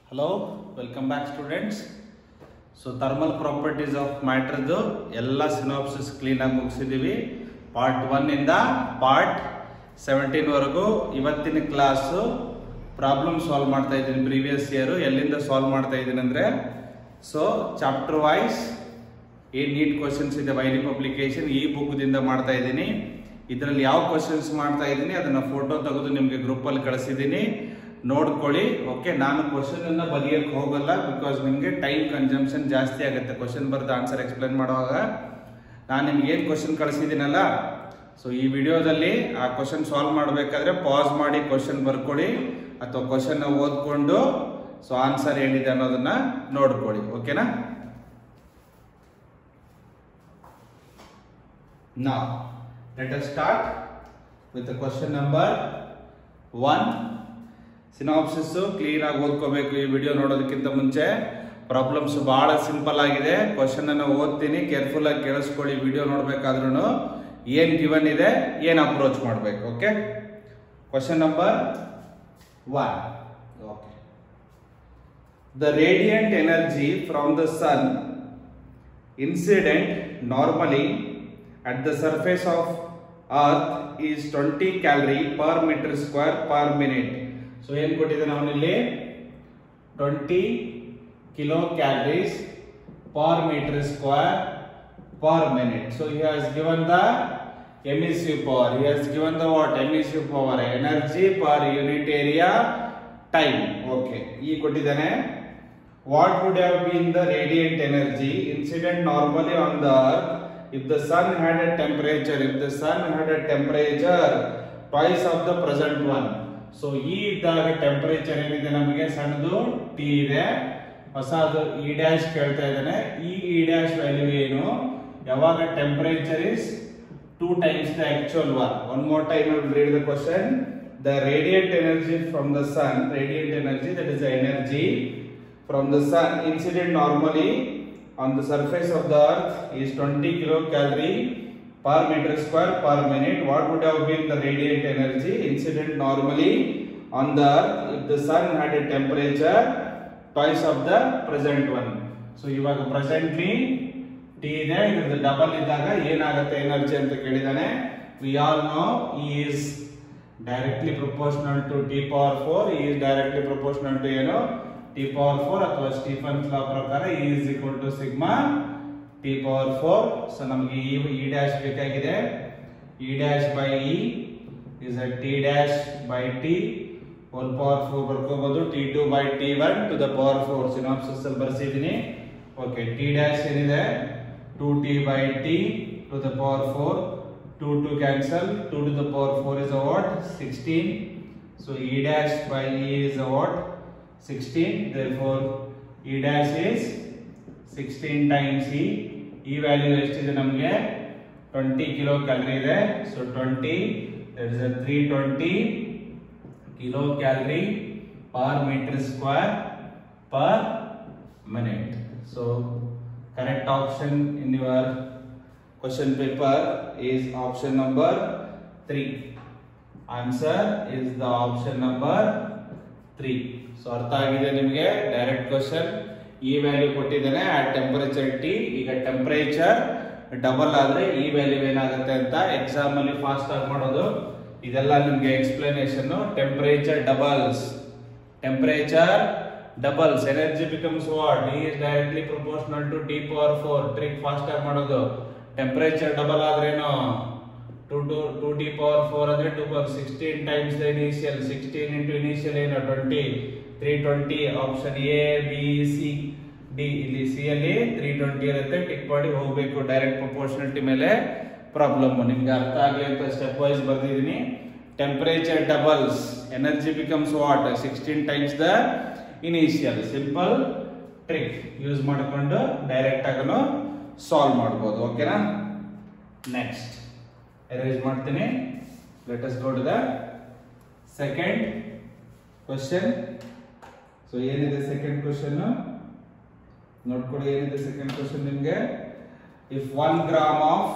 Hello welcome back students so thermal properties of ಮ್ಯಾಟ್ರದ್ದು ಎಲ್ಲ synopsis ಕ್ಲೀನಾಗಿ ಮುಗಿಸಿದ್ದೀವಿ ಪಾರ್ಟ್ ಒನ್ನಿಂದ ಪಾರ್ಟ್ ಸೆವೆಂಟೀನ್ವರೆಗೂ ಇವತ್ತಿನ ಕ್ಲಾಸು ಪ್ರಾಬ್ಲಮ್ ಸಾಲ್ವ್ ಮಾಡ್ತಾ ಇದ್ದೀನಿ ಪ್ರೀವಿಯಸ್ ಇಯರು ಎಲ್ಲಿಂದ ಸಾಲ್ವ್ ಮಾಡ್ತಾ ಇದ್ದೀನಿ ಅಂದರೆ ಸೊ ಚಾಪ್ಟರ್ ವೈಸ್ ಏನು ನೀಟ್ ಕ್ವಶನ್ಸ್ ಇದೆ ವೈರಿ ಪಬ್ಲಿಕೇಶನ್ ಈ ಬುಕ್ದಿಂದ ಮಾಡ್ತಾ ಇದ್ದೀನಿ ಇದರಲ್ಲಿ ಯಾವ ಕ್ವಶನ್ಸ್ ಮಾಡ್ತಾ ಇದ್ದೀನಿ ಅದನ್ನ ಫೋಟೋ ತೆಗೆದು ನಿಮಗೆ ಗ್ರೂಪಲ್ಲಿ ಕಳಿಸಿದ್ದೀನಿ ನೋಡ್ಕೊಳ್ಳಿ ಓಕೆ ನಾನು ಕ್ವಶನ್ ಅನ್ನ ಬರೆಯಕ್ಕೆ ಹೋಗಲ್ಲ ಬಿಕಾಸ್ ನಿಮಗೆ ಟೈಮ್ ಕನ್ಸಂಪ್ಷನ್ ಜಾಸ್ತಿ ಆಗುತ್ತೆ ಕ್ವಶನ್ ಬರೆದು ಆನ್ಸರ್ ಎಕ್ಸ್ಪ್ಲೇನ್ ಮಾಡುವಾಗ ನಾನು ನಿಮ್ಗೆ ಏನು ಕ್ವಶನ್ ಕಳಿಸಿದ್ದೀನಲ್ಲ ಸೊ ಈ ವಿಡಿಯೋದಲ್ಲಿ ಆ ಕ್ವಶನ್ ಸಾಲ್ವ್ ಮಾಡಬೇಕಾದ್ರೆ ಪಾಸ್ ಮಾಡಿ ಕ್ವಶನ್ ಬರ್ಕೊಳ್ಳಿ ಅಥವಾ ಕ್ವಶನ್ ಓದ್ಕೊಂಡು ಸೊ ಆನ್ಸರ್ ಏನಿದೆ ಅನ್ನೋದನ್ನ ನೋಡ್ಕೊಳ್ಳಿ ಓಕೆನಾ Now, let us start with the question number one. Synopsis clean ಆಗಿ ಓದ್ಕೋಬೇಕು ಈ ವಿಡಿಯೋ ನೋಡೋದಕ್ಕಿಂತ ಮುಂಚೆ ಪ್ರಾಬ್ಲಮ್ಸ್ ಬಹಳ ಸಿಂಪಲ್ ಆಗಿದೆ ಕ್ವಶನ್ ಅನ್ನು ಓದ್ತೀನಿ ಕೇರ್ಫುಲ್ ಆಗಿ ಕೇಳಿಸ್ಕೊಳ್ಳಿ ವಿಡಿಯೋ ನೋಡ್ಬೇಕಾದ್ರೂ ಏನ್ ಗಿವನ್ ಇದೆ ಏನ್ ಅಪ್ರೋಚ್ ಮಾಡ್ಬೇಕು okay question number one okay the radiant energy from the sun incident normally at the surface of earth is 20 calorie per meter square per minute so ಏನ್ ಕೊಟ್ಟಿದ್ದಾನೆ ಅವನಲ್ಲಿ 20 kilo calories per meter square per minute so he has given the emissive power he has given the what emissive power energy per unit area time okay ಈ ಕೊಟ್ಟಿದ್ದಾನೆ what would have been the radiant energy incident normally on the earth if the sun had a temperature if the sun had a temperature twice of the present one so ಈ ಇದ್ದಾಗ temperature ಏನಿದೆ ನಮಗೆ ಸಣ್ಣದು T ಇದೆ ಹೊಸದು E dash ಕೇಳ್ತಾ ಇದ್ದಾನೆ ಈ ಇ ಡ್ಯಾಶ್ ವ್ಯಾಲ್ಯೂ ಏನು ಯಾವಾಗ temperature is two times the actual one one more time read the question the radiant energy from the sun radiant energy that is the energy from the sun incident normally on the surface of the earth is 20 kilocalorie per meter square per minute what would have been the radiant energy incident normally on the earth if the sun had a temperature twice of the present one so ಇವಾಗ presently T ಇದೆ ಇದ್ರದ್ದು double ಇದ್ದಾಗ ಏನಾಗುತ್ತೆ energy ಅಂತ ಕೇಳಿದಾನೆ we all know is directly proportional to T power four is directly proportional to ಏನು T power four ಅಥವಾ Stefan law ಪ್ರಕಾರ is equal to sigma T power four so ನಮಗೆ ಈ ಇ ಡ್ಯಾಶ್ ಬೇಕಾಗಿದೆ E dash by E is a T dash by T whole power four ಬರ್ಕೋಬಹುದು T two by T one to the power four synopsis ಅಲ್ಲಿ ಬರ್ಸಿದ್ದೀನಿ okay T dash ಏನಿದೆ two T by T to the power four two two cancel two to the power four is a what sixteen so E dash by E is a what 16 therefore e dash is 16 times e ಈ value ಎಷ್ಟಿದೆ ನಮಗೆ 20 kilo calorie ಇದೆ so 20 that is 320 kilo calorie per metre square per minute so correct option in your question paper is option number 3 answer is the option number 3 so ಅರ್ಥ ಆಗಿದೆ ನಿಮಗೆ direct question ಈ value ಕೊಟ್ಟಿದ್ದಾನೆ ಆ temperature T ಈಗ temperature double ಆದ್ರೆ ಈ value ಏನಾಗುತ್ತೆ ಅಂತ ಎಕ್ಸಾಮ್ ಅಲ್ಲಿ ಫಾಸ್ಟ್ ಆಗಿ ಮಾಡೋದು ಇದೆಲ್ಲ ನಿಮ್ಗೆ explanation temperature doubles temperature doubles energy becomes what D is directly proportional to T power four trick fast ಆಗಿ ಮಾಡೋದು ಟೆಂಪರೇಚರ್ ಡಬಲ್ ಆದ್ರೇನು two two two T power four ಅಂದ್ರೆ two power sixteen times the initial sixteen into initial ಏನು twenty three twenty option A B C D ಇಲ್ಲಿ C ಅಲ್ಲಿ three twenty ಇರುತ್ತೆ tick ಮಾಡಿ ಹೋಗ್ಬೇಕು ಡೈರೆಕ್ಟ್ ಪ್ರಪೋರ್ಷನಾಲಿಟಿ ಮೇಲೆ problem ನಿಮ್ಗೆ ಅರ್ಥ ಆಗಲಿ ಅಂತ ಸ್ಟೆಪ್ ವೈಸ್ ಬರ್ದಿದ್ದೀನಿ temperature doubles energy becomes what sixteen times the initial simple trick use ಮಾಡಿಕೊಂಡು ಡೈರೆಕ್ಟ್ ಆಗನು ಸಾಲ್ವ್ ಮಾಡ್ಬೋದು ಓಕೆನಾ ನೆಕ್ಸ್ಟ್ ಅರೇಂಜ್ ಮಾಡ್ತೀನಿ let us go to the second question so ಏನಿದೆ ಸೆಕೆಂಡ್ ಕ್ವಶನ್ ನೋಡ್ಕೊಳ್ಳಿ ಏನಿದೆ ಸೆಕೆಂಡ್ ಕ್ವಶನ್ ನಿಮಗೆ if one gram of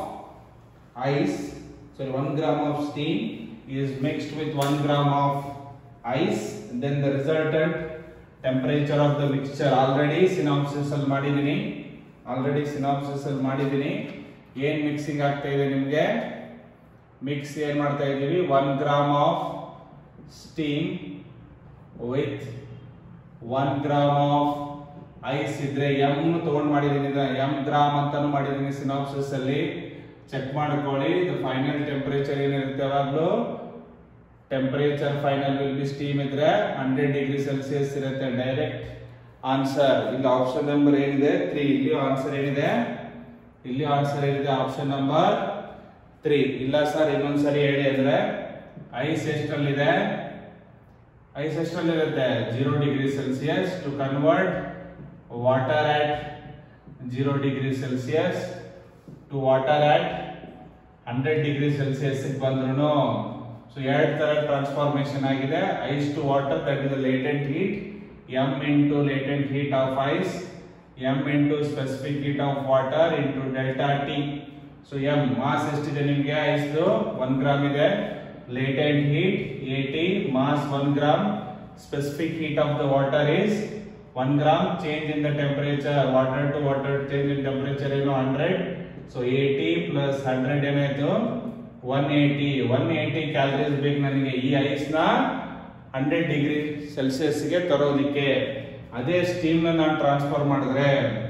ice sorry one gram of steam is mixed with 1 gram of ice then the resultant temperature of the mixture already synopsis ಅಲ್ಲಿ ಮಾಡಿದೀನಿ already synopsis ಅಲ್ಲಿ ಮಾಡಿದೀನಿ ಏನ್ mixing ಆಗ್ತಾ ಇದೆ ನಿಮ್ಗೆ ಮಿಕ್ಸ್ ಏನ್ ಮಾಡ್ತಾ ಇದೀವಿ one gram of steam with one gram of ice ಇದ್ರೆ ಎಂ ತಗೊಂಡ್ ಮಾಡಿದೀನಿ ಎಂ ಗ್ರಾಮ್ ಅಂತಾನು ಮಾಡಿದೀನಿ ಸಿನಾಪ್ಸಿಸ್ ಅಲ್ಲಿ ಚೆಕ್ ಮಾಡ್ಕೊಳ್ಳಿ ಇದು ಫೈನಲ್ ಟೆಂಪರೇಚರ್ ಏನಿರುತ್ತೆ ಯಾವಾಗ್ಲೂ temperature final will be steam ಇದ್ರೆ ಹಂಡ್ರೆಡ್ ಡಿಗ್ರಿ ಸೆಲ್ಸಿಯಸ್ ಇರುತ್ತೆ ಡೈರೆಕ್ಟ್ ಆನ್ಸರ್ ಇಲ್ಲಿ ಆಪ್ಷನ್ ನಂಬರ್ ಏನಿದೆ ತ್ರೀ ಇಲ್ಲಿ ಆನ್ಸರ್ ಏನಿದೆ ಇಲ್ಲಿ ಆನ್ಸರ್ ಏನಿದೆ ಆಪ್ಷನ್ ನಂಬರ್ ತ್ರೀ ಇಲ್ಲ ಸರ್ ಇನ್ನೊಂದ್ಸರಿ ಹೇಳಿ ಅಂದ್ರೆ ಐಸ್ ಎಷ್ಟರಲ್ಲಿದೆ ಐಸ್ ಎಷ್ಟರಲ್ಲಿರುತ್ತೆ zero degree Celsius to convert water at zero degree Celsius to water at hundred degree Celsius ಬಂದ್ರು ಸೊ ಎರಡು ತರ ಟ್ರಾನ್ಸ್ಫಾರ್ಮೇಶನ್ ಆಗಿದೆ ice to water that is latent heat M into latent heat of ice M into specific heat of water into delta T so M mass ಎಷ್ಟಿದೆ ನಿಮ್ಗೆ ಐಸ್ದು one gram ಇದೆ latent heat eighty mass one gram specific heat of the water is one gram change in the temperature water to water change in temperature ಏನು hundred so eighty plus hundred ಏನಾಯ್ತು one eighty one eighty calories ಬೇಕು ನನಗೆ ಈ ice ನ hundred degree Celsius ಗೆ ತರೋದಿಕ್ಕೆ ಅದೇ steam ನ ನಾನು ಟ್ರಾನ್ಸ್ಫರ್ ಮಾಡಿದ್ರೆ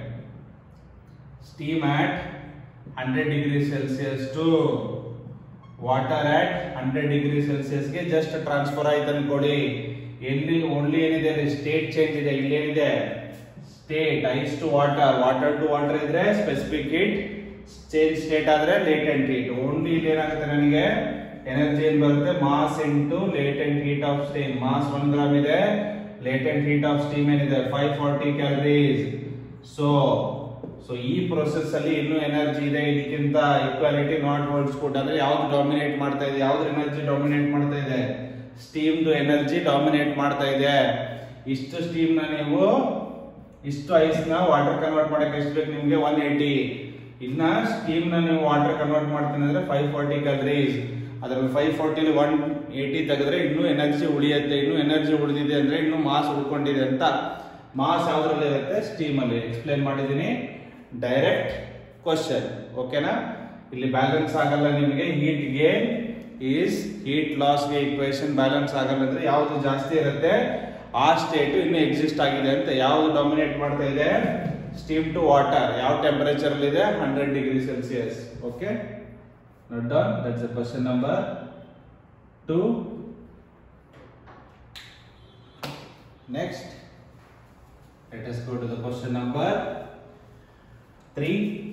steam at hundred degree Celsius to water at hundred degree Celsius ಗೆ ಜಸ್ಟ್ ಟ್ರಾನ್ಸ್ಫರ್ ಆಯ್ತು ಅನ್ಕೊಡಿ ಎಲ್ಲಿ ಓನ್ಲಿ ಏನಿದೆ ಸ್ಟೇಟ್ ಚೇಂಜ್ ಇದೆ ಇಲ್ಲಿ ಏನಿದೆ state ice to water water to water ಇದ್ರೆ ಸ್ಪೆಸಿಫಿಕ್ ಹೀಟ್ ಚೇಂಜ್ ಸ್ಟೇಟ್ ಆದ್ರೆ ಲೇಟೆಂಟ್ ಹೀಟ್ ಓನ್ಲಿ ಇಲ್ಲಿ ಏನಾಗುತ್ತೆ ನನಗೆ ಎನರ್ಜಿ ಏನ್ ಬರುತ್ತೆ mass into latent heat of steam mass one gram ಇದೆ ಲೇಟೆಂಟ್ ಹೀಟ್ ಆಫ್ ಸ್ಟೀಮ್ ಏನಿದೆ five forty calories so so ಈ ಪ್ರೊಸೆಸ್ ಅಲ್ಲಿ ಇನ್ನೂ ಎನರ್ಜಿ ಇದೆ ಇದಕ್ಕಿಂತ ಈಕ್ವಾಲಿಟಿ ನಾಟ್ ವರ್ಡ್ಸ್ ಕೂಡ ಅಂದ್ರೆ ಯಾವ್ದು ಡಾಮಿನೇಟ್ ಮಾಡ್ತಾ ಇದೆ ಯಾವ್ದು ಎನರ್ಜಿ ಡಾಮಿನೇಟ್ ಮಾಡ್ತಾ ಇದೆ ಸ್ಟೀಮ್ದು ಎನರ್ಜಿ ಡಾಮಿನೇಟ್ ಮಾಡ್ತಾ ಇದೆ ಇಷ್ಟು ಸ್ಟೀಮ್ ನ ನೀವು ಇಷ್ಟು ಐಸ್ ನ ವಾಟರ್ ಕನ್ವರ್ಟ್ ಮಾಡಕ್ಕೆ ಎಷ್ಟು ಬೇಕು ನಿಮ್ಗೆ ಒನ್ ಏಯ್ಟಿ ಇನ್ನ ಸ್ಟೀಮ್ ನ ನೀವು ವಾಟರ್ ಕನ್ವರ್ಟ್ ಮಾಡ್ತೀನಿ ಅಂದ್ರೆ ಫೈವ್ ಫಾರ್ಟಿ ಕ್ಯಾಲರೀಸ್ ಅದ್ರಲ್ಲಿ ಫೈವ್ ಫಾರ್ಟಿಲಿ ಒನ್ ಏಯ್ಟಿ ತೆಗೆದ್ರೆ ಇನ್ನೂ ಎನರ್ಜಿ ಉಳಿಯುತ್ತೆ ಇನ್ನೂ ಎನರ್ಜಿ ಉಳಿದಿದೆ ಅಂದ್ರೆ ಇನ್ನೂ ಮಾಸ್ ಉಳ್ಕೊಂಡಿದೆ ಅಂತ ಮಾಸ್ ಯಾವ್ದ್ರಲ್ಲಿ ಇರುತ್ತೆ ಸ್ಟೀಮ್ ಅಲ್ಲಿ ಎಕ್ಸ್ಪ್ಲೇನ್ ಮಾಡಿದೀನಿ ಡೈರೆಕ್ಟ್ ಕ್ವಶನ್ ಓಕೆನಾ ಇಲ್ಲಿ ಬ್ಯಾಲೆನ್ಸ್ ಆಗಲ್ಲ ನಿಮಗೆ ಹೀಟ್ ಗೇನ್ ಈಸ್ ಹೀಟ್ ಲಾಸ್ಗೆ ಇಕ್ವೇಶನ್ ಬ್ಯಾಲೆನ್ಸ್ ಆಗಲ್ಲ ಅಂದ್ರೆ ಯಾವ್ದು ಜಾಸ್ತಿ ಇರುತ್ತೆ ಆ ಸ್ಟೇಟ್ ಇನ್ನು ಎಕ್ಸಿಸ್ಟ್ ಆಗಿದೆ ಅಂತ ಯಾವ್ದು ಡಾಮಿನೇಟ್ ಮಾಡ್ತಾ ಇದೆ ಸ್ಟೀಮ್ ಟು ವಾಟರ್ ಯಾವ ಟೆಂಪರೇಚರ್ ಇದೆ hundred degree Celsius okay note down that's question number two next let us go to the question number 3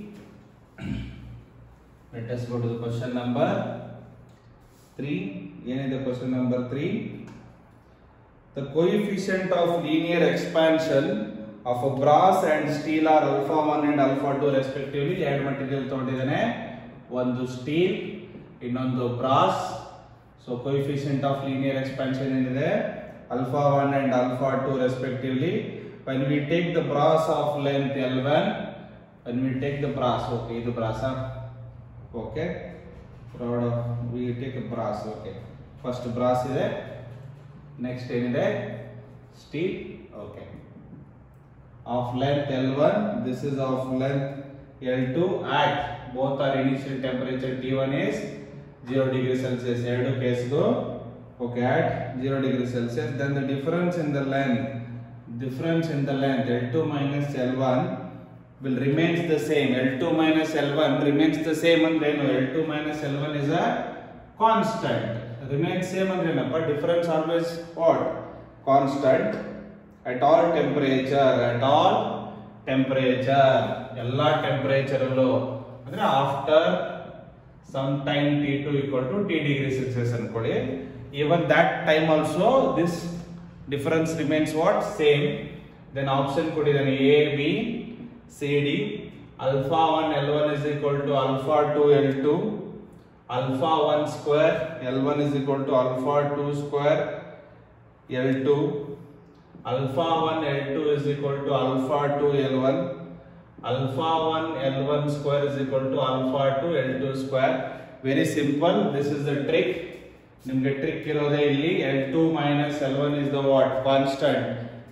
let us go to the question number 3 ಏನಿದೆ question number 3 the coefficient of linear expansion of a brass and steel are alpha 1 and alpha 2 respectively ಎರಡು material ತಗೊಂಡಿದ್ದಾನೆ ಒಂದು steel ಇನ್ನೊಂದು brass so coefficient of linear expansion ಏನಿದೆ alpha 1 and alpha 2 respectively when we take the brass of length L1 when we take the brass okay ಇದು brass okay rod of we take a brass okay first brass ಇದೆ next ಏನಿದೆ steel okay of length L1 this is of length L2 at both are initial temperature T1 is 0 degree Celsius ಎರಡು ಕೇಸ್ದು okay at 0 degree Celsius then the difference in the length difference in the length L2 minus L1 will remains the same. L2 minus L1 remains the same ಅಂದ್ರೆ ಏನು L2 minus L1 is a constant. Remains same ಅಂದ್ರೆ ಏನಪ್ಪ difference always what? Constant at all temperature at all temperature ಎಲ್ಲ temperature ಅಲ್ಲೂ ಅಂದ್ರೆ after some time T two equal to T degree Celsius ಅನ್ಕೊಳ್ಳಿ even that time also this difference remains what same then option ಕೊಟ್ಟಿದ್ದಾನೆ A B C D alpha one L one is equal to alpha two L two alpha one square L one is equal to alpha two square L two alpha one L two is equal to alpha two L one alpha one L one square is equal to alpha two L two square very simple this is the trick ನಿಮ್ಗೆ trick ಇರೋದೇ ಇಲ್ಲಿ L two minus L one is the what constant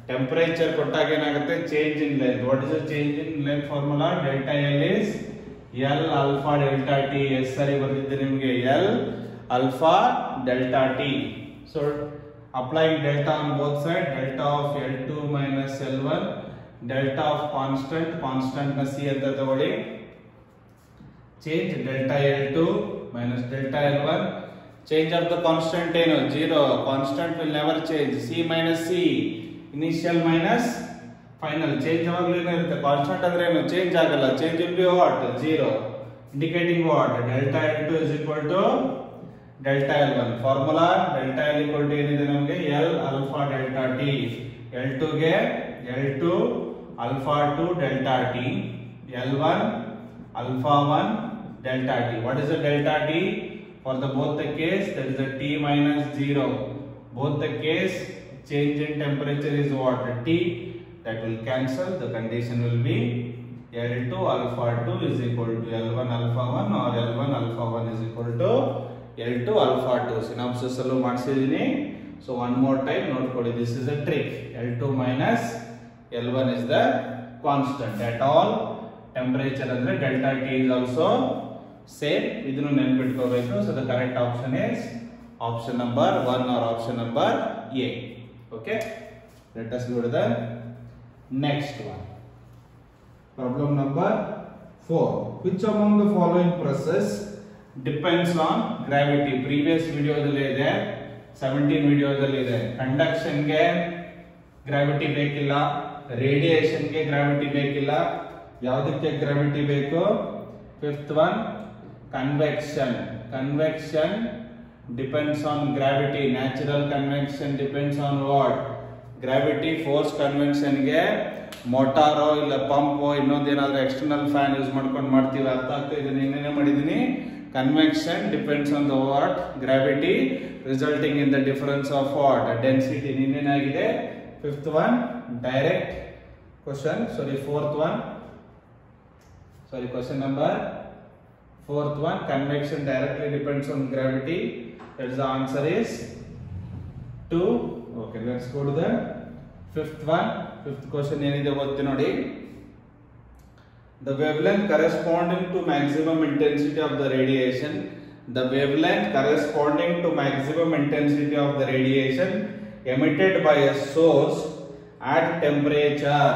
temperature ಕೊಟ್ಟಾಗ ಏನಾಗುತ್ತೆ change in length what is change in length formula delta L is L alpha delta T yes ಸರಿ ಬಂದಿದೆ ನಿಮಗೆ L alpha delta T so applying delta on both side delta of L two minus L one delta of constant constant ನ C ಅಂತ ತಗೊಳ್ಳಿ change delta L2 minus delta L1 change of the constant ಏನು zero constant will never change C minus C initial minus final change ಯಾವಾಗಲೂ ಏನಿರುತ್ತೆ constant ಅಂದ್ರೆ ಏನು change ಆಗಲ್ಲ change will be what zero indicating what delta L2 is equal to delta L1 formula delta L equal to ಏನಿದೆ ನಮಗೆ L alpha delta T L2 ಗೆ L2 alpha 2 delta T L1 alpha 1 delta t. What is the delta t? For the both the case, that is the t minus 0. Both the case, change in temperature is what? T. That will cancel. The condition will be L2 alpha 2 is equal to L1 alpha 1 or L1 alpha 1 is equal to L2 alpha 2. Synopsis ಅಲ್ಲೂ ಮಾಡಿಸಿದೀನಿ so one more time ನೋಡ್ಕೊಳ್ಳಿ this is a trick L two minus L one is the constant at all temperature ಅಂದ್ರೆ delta T is also same ಇದನ್ನು ನೆನ್ಪಿಟ್ಕೋಬೇಕು so the correct option is option number one or option number A okay let us go to the next one problem number four which among the following process depends on gravity previous ವಿಡಿಯೋದಲ್ಲಿ ಇದೆ seventeen ವಿಡಿಯೋದಲ್ಲಿ ಇದೆ ಕಂಡಕ್ಷನ್ಗೆ gravity ಬೇಕಿಲ್ಲ ರೇಡಿಯೇಷನ್ಗೆ gravity ಬೇಕಿಲ್ಲ ಯಾವುದಕ್ಕೆ gravity ಬೇಕು fifth one convection convection depends on gravity natural convection depends on what gravity force ಕನ್ವೆನ್ಷನ್ಗೆ ಮೋಟಾರೋ ಇಲ್ಲ ಪಂಪೋ ಇನ್ನೊಂದೇನಾದ್ರೂ ಎಕ್ಸ್ಟರ್ನಲ್ ಫ್ಯಾನ್ ಯೂಸ್ ಮಾಡ್ಕೊಂಡು ಮಾಡ್ತೀವಿ ಅರ್ಥ ಆಗ್ತಾ ಇದೆ ಏನೇನೇ ಮಾಡಿದೀನಿ convection depends on the what gravity resulting in the difference of what density ಇನ್ನೇನಾಗಿದೆ fifth one direct question sorry fourth one sorry question number fourth one convection directly depends on gravity that's the answer is 2 okay let's go to the fifth one fifth question ಏನಿದೆ ಓದ್ತಿ ನೋಡಿ the wavelength corresponding to maximum intensity of the radiation the wavelength corresponding to maximum intensity of the radiation emitted by a source at temperature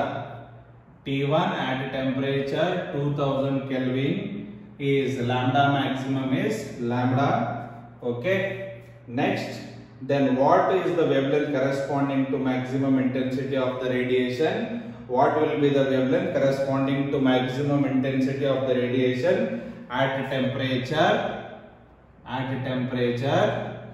T1 at temperature 2000 Kelvin is lambda maximum is lambda. Okay. Next, then what is the wavelength corresponding to maximum intensity of the radiation? What will be the wavelength corresponding to maximum intensity of the radiation at temperature? At temperature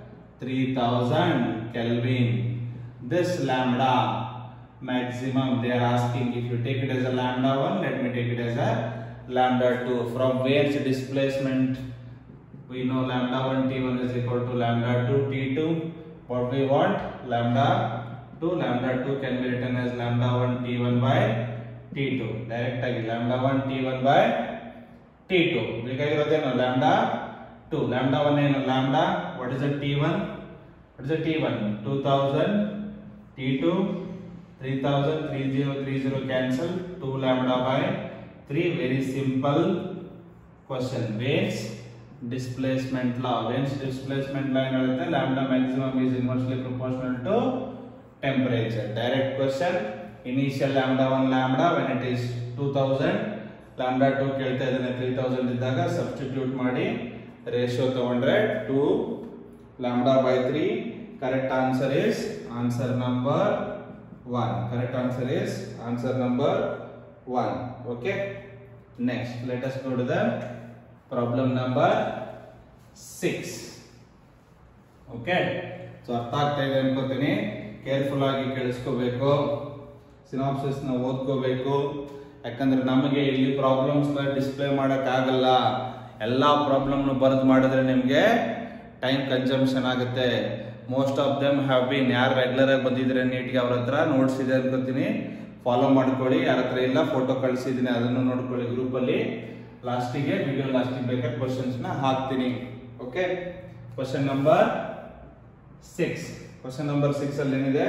3000 Kelvin. This lambda maximum they are asking if you take it as a lambda 1 let me take it as a lambda 2 from where's displacement we know lambda 1 t1 is equal to lambda 2 t2 what we want lambda 2 lambda 2 can be written as lambda 1 t1 by t2 direct ಆಗಿ lambda 1 t1 by t2 ಬೇಕಾಗಿರೋದೇನು lambda 2 lambda 1 ಏನು lambda what is the t1 what is the t1 2000 t2 3000 3030 cancel 2 lambda by 3 very simple question Wayne's displacement law Wayne's displacement law ಹೇಳುತ್ತೆ lambda maximum is inversely proportional to temperature direct question initial lambda 1 lambda when it is 2000 lambda 2 ಕೇಳ್ತಾ ಇದ್ದಾನೆ 3000 ಇದ್ದಾಗ substitute ಮಾಡಿ ratio ತಗೊಂಡ್ರೆ 2 lambda by 3 correct answer is answer number 1 correct answer is answer number 1 okay next let us go to the problem number 6 okay so ಅರ್ಥ ಆಗ್ತಾ ಇದೆ ಅನ್ಕೋತೀನಿ careful ಆಗಿ ಕೇಳಿಸ್ಕೋಬೇಕು ಸಿನಾಪ್ಸಿಸ್ ನ ಓದ್ಕೋಬೇಕು ಯಾಕಂದ್ರೆ ನಮಗೆ ಇಲ್ಲಿ ಪ್ರಾಬ್ಲಮ್ಸ್ ಡಿಸ್ಪ್ಲೇ ಮಾಡಕ್ ಆಗಲ್ಲ ಎಲ್ಲಾ ಪ್ರಾಬ್ಲಮ್ ಬರೆದು ಮಾಡಿದ್ರೆ ನಿಮಗೆ ಟೈಮ್ ಕನ್ಸಂಪ್ಷನ್ ಆಗುತ್ತೆ most of them have been ಯಾರು ರೆಗ್ಯುಲರ್ ಆಗಿ ಬಂದಿದ್ರೆ ನೀಟ್ಗೆ ಅವ್ರ ಹತ್ರ ನೋಟ್ಸ್ ಇದೆ ಅನ್ಕೋತೀನಿ ಫಾಲೋ ಮಾಡ್ಕೊಳ್ಳಿ ಯಾರ ಹತ್ರ ಇಲ್ಲ ಫೋಟೋ ಕಳಿಸಿದ್ದೀನಿ ಅದನ್ನು ನೋಡ್ಕೊಳ್ಳಿ ಗ್ರೂಪಲ್ಲಿ ಲಾಸ್ಟಿಗೆ ವಿಡಿಯೋ ಲಾಸ್ಟಿಗೆ ಬೇಕಾದ ಕ್ವಶನ್ಸ್ನ ಹಾಕ್ತೀನಿ okay question number six question number six ಅಲ್ಲಿ ಏನಿದೆ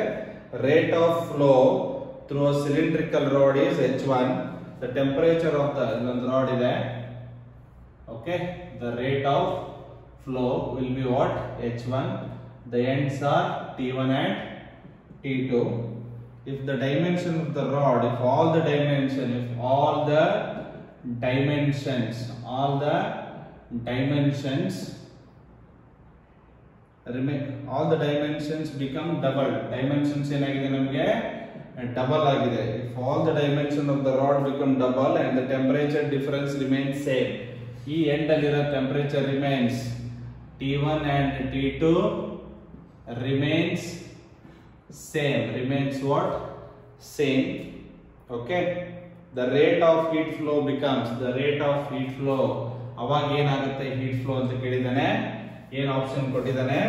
rate of flow through a cylindrical rod is h1 the temperature of the ಇನ್ನೊಂದು rod ಇದೆ okay the rate of flow will be what h1 the ends are t1 and t2 if the dimension of the rod if all the dimension if all the dimensions all the dimensions remain all the dimensions become double dimensions ಏನಾಗಿದೆ ನಮಗೆ double ಆಗಿದೆ if all the dimension of the rod become double and the temperature difference remains same ಈ end ಅಲ್ಲಿರೋ temperature remains T1 and T2 remains same remains what same okay the rate of heat flow becomes the rate of heat flow ಅವಾಗ ಏನಾಗುತ್ತೆ heat flow ಅಂತ ಕೇಳಿದಾನೆ ಏನ್ option ಕೊಟ್ಟಿದ್ದಾನೆ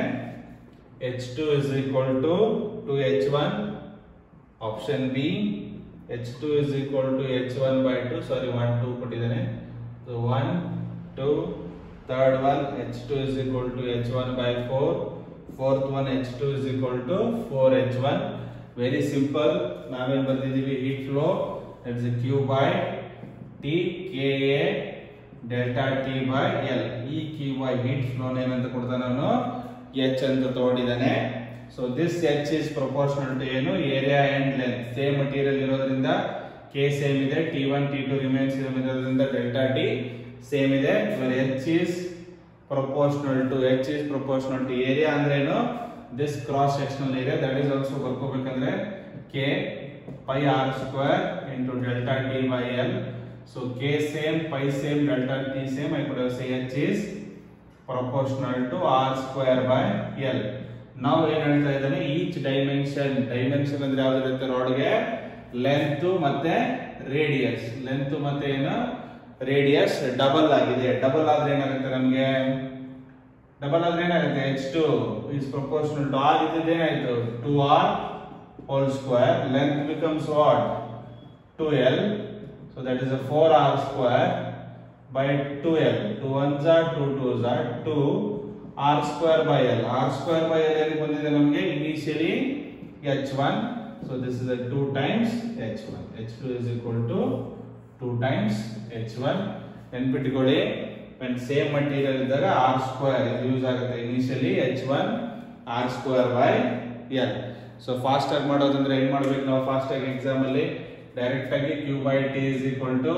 H2 is equal to 2H1 option B H2 is equal to H1 by 2 sorry 1 2 ಕೊಟ್ಟಿದ್ದಾನೆ so 1 2 third one H2 is equal to H1 by 4 fourth one H2 is equal to 4H1 very simple ನಾವೇನ್ ಬರ್ತಿದೀವಿ heat flow that's a Q by T KA delta T by L ಈ Q by heat flow ಏನಂತ ಕೊಡ್ತಾನೆ ಅವನು H ಅಂತ ತಗೊಂಡಿದ್ದಾನೆ so this H is proportional to ಏನು area and length same material ಇರೋದ್ರಿಂದ K same ಇದೆ T1 T2 ರಿಮೈನ್ಸ್ ಇರೋದ್ರಿಂದ ಡೆಲ್ಟಾ T ಸೇಮ್ ಇದೆ ಇವಾಗ H is proportional to H is proportional to area ಅಂದ್ರೆ ಏನು this cross sectional area that is also ಬರ್ಕೋಬೇಕಂದ್ರೆ K pi r square into delta T by L so K same pi same delta T same I could have say H is proportional to R square by L ನಾವು ಏನ್ ಹೇಳ್ತಾ ಇದ್ದಾನೆ each dimension dimension ಅಂದ್ರೆ ಯಾವ್ದು ಇರುತ್ತೆ ರೋಡ್ಗೆ length ಮತ್ತೆ radius length ಮತ್ತೆ ಏನು ರೇಡಿಯಸ್ ಡಬಲ್ ಆಗಿದೆ ಡಬಲ್ ಆದ್ರೆ ಏನಾಗುತ್ತೆ ನಮಗೆ ಡಬಲ್ ಆದ್ರೆ ಏನಾಗುತ್ತೆ H two is proportional to R ಇದ್ದಿದ್ದು ಏನಾಯ್ತು two R whole square length becomes what two L so that is a four R square by two L two ones are two twos are two R square by L R square by L ಎಲ್ಲಿ ಬಂದಿದೆ ನಮಗೆ initially H one so this is two times H one H two is equal to two times H one ನೆನ್ಪಿಟ್ಕೊಳ್ಳಿ when same material ಇದ್ದಾಗ R square ಇದು use ಆಗುತ್ತೆ initially H one R square by L so fast ಆಗಿ ಮಾಡೋದಂದ್ರೆ ಏನ್ ಮಾಡ್ಬೇಕು ನಾವು fast ಆಗಿ ಎಕ್ಸಾಮ್ ಅಲ್ಲಿ ಡೈರೆಕ್ಟ್ ಆಗಿ Q by T is equal to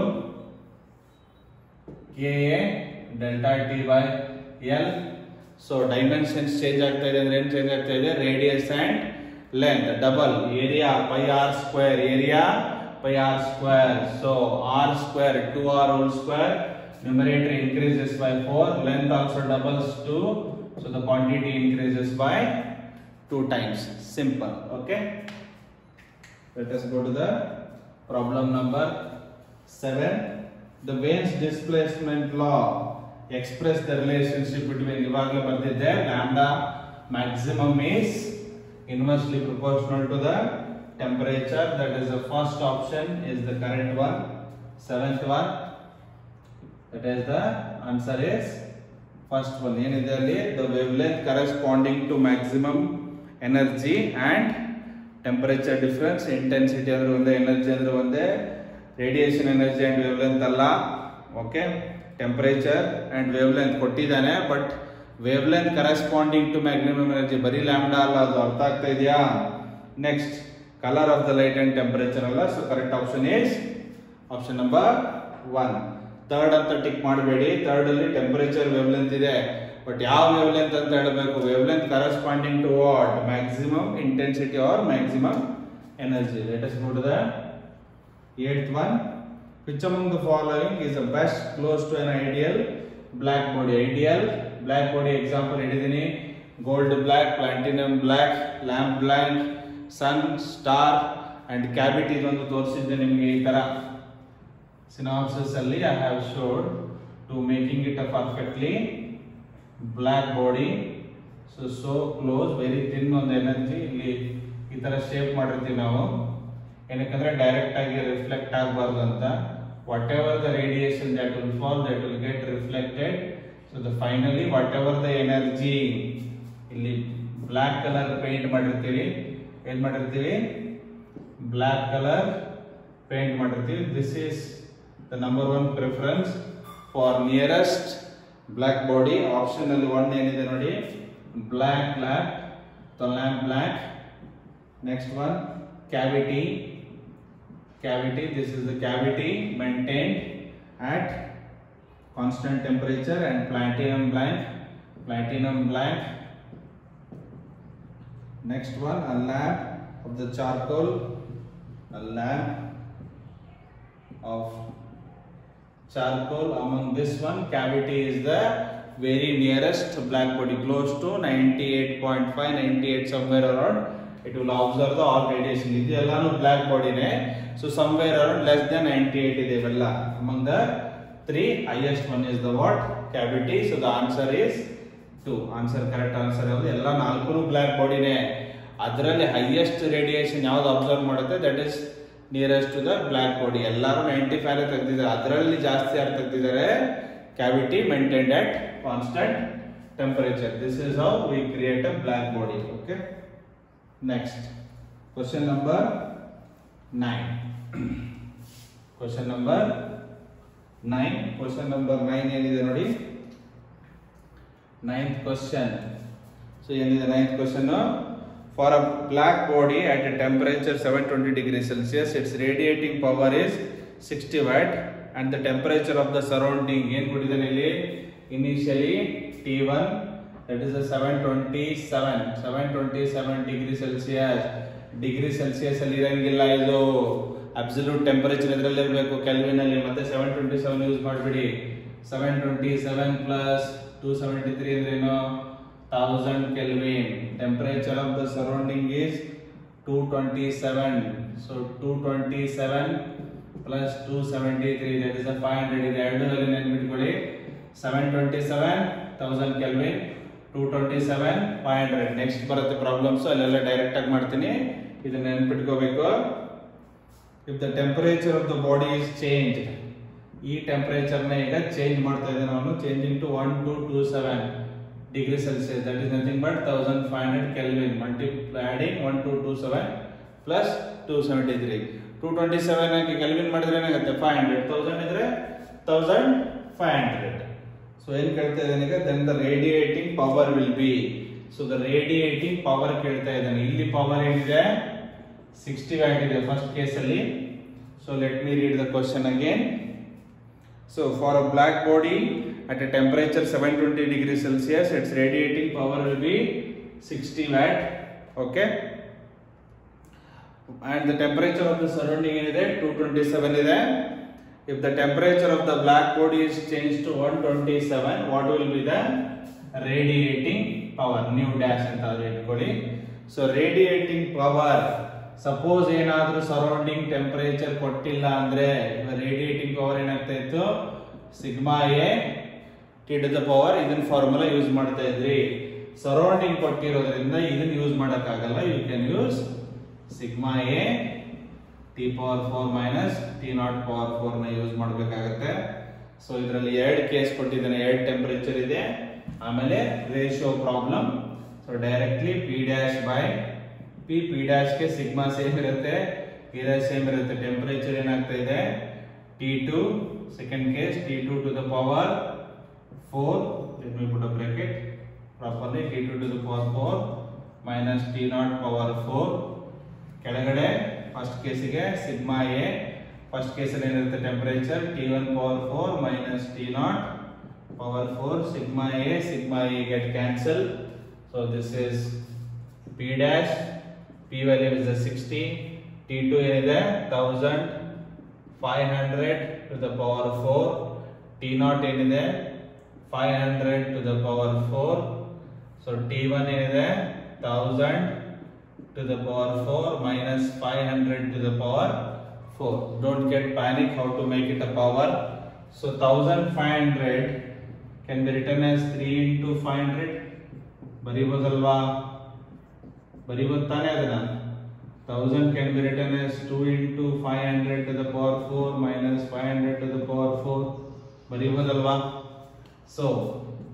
K A delta T by L so dimensions change ಆಗ್ತಾ ಇದೆ ಅಂದ್ರೆ ಏನ್ ಚೇಂಜ್ ಆಗ್ತಾ ಇದೆ radius and length double area pi R square area pi R square so R square two R whole square numerator increases by 4 length also doubles 2 so the quantity increases by 2 times simple okay let us go to the problem number 7 the Wayne's displacement law express the relationship between ಇವಾಗಲೇ ಬರ್ದಿದ್ದೆ lambda maximum is inversely proportional to the temperature that is the first option is the correct one seventh one that is the answer is first one ಏನಿದೆ ಅಲ್ಲಿ the wavelength corresponding to maximum energy and temperature difference intensity ಅಂದ್ರೆ ಒಂದೇ energy ಅಂದ್ರೆ ಒಂದೇ radiation energy and wavelength ಅಲ್ಲ okay temperature and wavelength ಕೊಟ್ಟಿದ್ದಾನೆ but wavelength corresponding to maximum energy ಬರೀ lambda ಅಲ್ಲ ಅದು ಅರ್ಥ ಆಗ್ತಾ ಇದೆಯಾ next colour of the light and temperature ಅಲ್ಲ so correct option is option number one third ಅಂತ ಟಿಕ್ ಮಾಡಬೇಡಿ ಥರ್ಡ್ ಅಲ್ಲಿ ಟೆಂಪರೇಚರ್ ವೇವ್ಲೆಂತ್ ಇದೆ ಬಟ್ ಯಾವ ವೇವ್ಲೆಂತ್ ಅಂತ ಹೇಳಬೇಕು wavelength corresponding to what maximum intensity or maximum energy let us go to the eight one which among the following is the best close to an ideal black body ideal black body example ಹಿಡಿದೀನಿ gold black platinum black lamp black sun star and cavity ಇದೊಂದು ತೋರಿಸಿದ್ದೆ ನಿಮಗೆ ಈ ತರ synopsis ಅಲ್ಲಿ I have showed to making it a perfectly black body so so close very thin ಒಂದು energy ಇಲ್ಲಿ ಈ ತರ ಶೇಪ್ ಮಾಡಿರ್ತೀವಿ ನಾವು ಏನಕ್ಕಂದ್ರೆ ಡೈರೆಕ್ಟ್ ಆಗಿ ರಿಫ್ಲೆಕ್ಟ್ ಆಗಬಾರ್ದು ಅಂತ whatever the radiation that will fall that will get reflected so the finally whatever the energy ಇಲ್ಲಿ ಬ್ಲ್ಯಾಕ್ ಕಲರ್ ಪೇಂಟ್ ಮಾಡಿರ್ತೀವಿ ಏನ್ ಮಾಡಿರ್ತೀವಿ ಬ್ಲ್ಯಾಕ್ ಕಲರ್ ಪೇಂಟ್ ಮಾಡಿರ್ತೀವಿ this is the number one preference for nearest black body option ಅಲ್ಲಿ one ಏನಿದೆ ನೋಡಿ black lamp the lamp black next one cavity cavity this is the cavity maintained at constant temperature and platinum black platinum black next one a lamp of the charcoal a lamp of charcoal among this one cavity is the very nearest black body close to 98.5 98 somewhere around it will observe the all radiation ಇದೆಲ್ಲಾನು black ಬಾಡಿನೇ so somewhere around less than ninety eight ಇದೆ ಇವೆಲ್ಲ among the three highest one is the what cavity so the answer is two answer correct answer ಯಾವುದು ಎಲ್ಲ ನಾಲ್ಕು black ಬಾಡಿನೇ ಅದರಲ್ಲಿ highest radiation ಯಾವ್ದು ಅಬ್ಸರ್ವ್ ಮಾಡುತ್ತೆ that is nearest to the black body ಎಲ್ಲರೂ ನೈಂಟಿ ಫೈವ್ ತೆಗೆದಿದ್ದಾರೆ ಅದರಲ್ಲಿ ಜಾಸ್ತಿ ಯಾರು ತೆಗೆದಿದ್ದಾರೆ cavity maintained at constant temperature this is how we create a black body okay next question number nine question number nine question number nine ಏನಿದೆ ನೋಡಿ ninth question so ಏನಿದೆ ninth question for a black body at a temperature seven twenty degree Celsius its radiating power is sixty watt and the temperature of the surrounding ಏನ್ ಕೊಟ್ಟಿದ್ದಾನೆ ಇಲ್ಲಿ initially T one that is seven twenty seven seven twenty seven degree Celsius degree Celsius ಅಲ್ಲಿ ಇರಂಗಿಲ್ಲ ಇದು absolute temperature ಇದರಲ್ಲಿ ಇರಬೇಕು kelvin ಅಲ್ಲಿ ಮತ್ತೆ ಸೆವೆನ್ ಟ್ವೆಂಟಿ ಸೆವೆನ್ ಯೂಸ್ ಮಾಡಬೇಡಿ seven twenty seven plus two seventy three ಅಂದ್ರೆ ಏನು thousand kelvin temperature of the surrounding is two twenty seven so two twenty seven plus two seventy three that is five hundred ಇದೆ ಎರಡು ಅಲ್ಲಿ ನೆನ್ಪಿಟ್ಕೊಳ್ಳಿ seven twenty seven thousand kelvin two twenty seven five hundred next ಬರುತ್ತೆ problems ಅಲ್ಲೆಲ್ಲ direct ಆಗಿ ಮಾಡ್ತೀನಿ ಇದನ್ನ ನೆನ್ಪಿಟ್ಕೋಬೇಕು if the temperature of the body is change ಈ ಟೆಂಪರೇಚರ್ ನ ಈಗ ಚೇಂಜ್ ಮಾಡ್ತಾ ಇದ್ದೇನೆ ನಾನು changing to one two two seven degree Celsius that is nothing but thousand five hundred kelvin multiply adding one two two seven plus two seventy three two twenty seven ಆಗಿ kelvin ಮಾಡಿದ್ರೆ ಏನಾಗುತ್ತೆ five hundred thousand ಇದ್ರೆ thousand five hundred so ಏನ್ ಕೇಳ್ತಾ ಇದ್ದಾನೆ ಈಗ then the radiating power will be so the radiating power ಕೇಳ್ತಾ ಇದ್ದಾನೆ ಇಲ್ಲಿ ಪವರ್ ಏನಿದೆ ಸಿಕ್ಸ್ಟಿ ವ್ಯಾಟ್ ಇದೆ ಫಸ್ಟ್ ಕೇಸ್ ಅಲ್ಲಿ so let me read the question again so for a black body at a temperature 720 degree celsius its radiating power will be 60 watt okay and the temperature of the surrounding ಏನಿದೆ 227 ಇದೆ if the temperature of the black body is changed to 127 what will be the radiating power new dash ಅಂತ ಆದ್ರೆ ಇಟ್ಕೊಳ್ಳಿ so radiating power suppose ಏನಾದ್ರೂ surrounding temperature ಕೊಟ್ಟಿಲ್ಲ ಅಂದ್ರೆ radiating power ಏನಾಗ್ತಾ ಇತ್ತು sigma A T to the power ಇದನ್ನ formula use ಮಾಡ್ತಾ ಇದ್ರಿ ಸರೌಂಡಿಂಗ್ ಕೊಟ್ಟಿರೋದ್ರಿಂದ ಇದನ್ನ ಯೂಸ್ ಮಾಡಕ್ಕಾಗಲ್ಲ you can use sigma A T power four minus T naught power four ನ ಯೂಸ್ ಮಾಡಬೇಕಾಗತ್ತೆ ಸೊ ಇದರಲ್ಲಿ ಎರಡು ಕೇಸ್ ಕೊಟ್ಟಿದ್ದಾನೆ ಎರಡು ಟೆಂಪರೇಚರ್ ಇದೆ ಆಮೇಲೆ ratio problem so directly P dash by P P dash ಗೆ ಸಿಗ್ಮಾ ಸೇಮ್ ಇರುತ್ತೆ ಪಿ ಡ್ಯಾಶ್ ಸೇಮ್ ಇರುತ್ತೆ ಟೆಂಪರೇಚರ್ ಏನಾಗ್ತಾ ಇದೆ T two second case T two to the power four let me put a bracket properly T two to the power four minus T naught power four ಕೆಳಗಡೆ first ಕೇಸಿಗೆ sigma A first ಕೇಸಲ್ಲಿ ಏನಿರುತ್ತೆ temperature T one power four minus T naught power four sigma A sigma A get cancel so this is P dash P value is sixty T to ಏನಿದೆ thousand five hundred to the power four T naught ಏನಿದೆ five hundred to the power four so T one ಏನಿದೆ thousand to the power 4 minus 500 to the power 4. Don't get panic how to make it a power. So 1500 can be written as 3 into 500. ಬರಿಬೋದಲ್ವಾ ಬರಿಬೋದು ತಾನೇ ಅದನ್ನ thousand can be written as two into five hundred to the power four minus five hundred to the power four ಬರಿಬೋದಲ್ವಾ so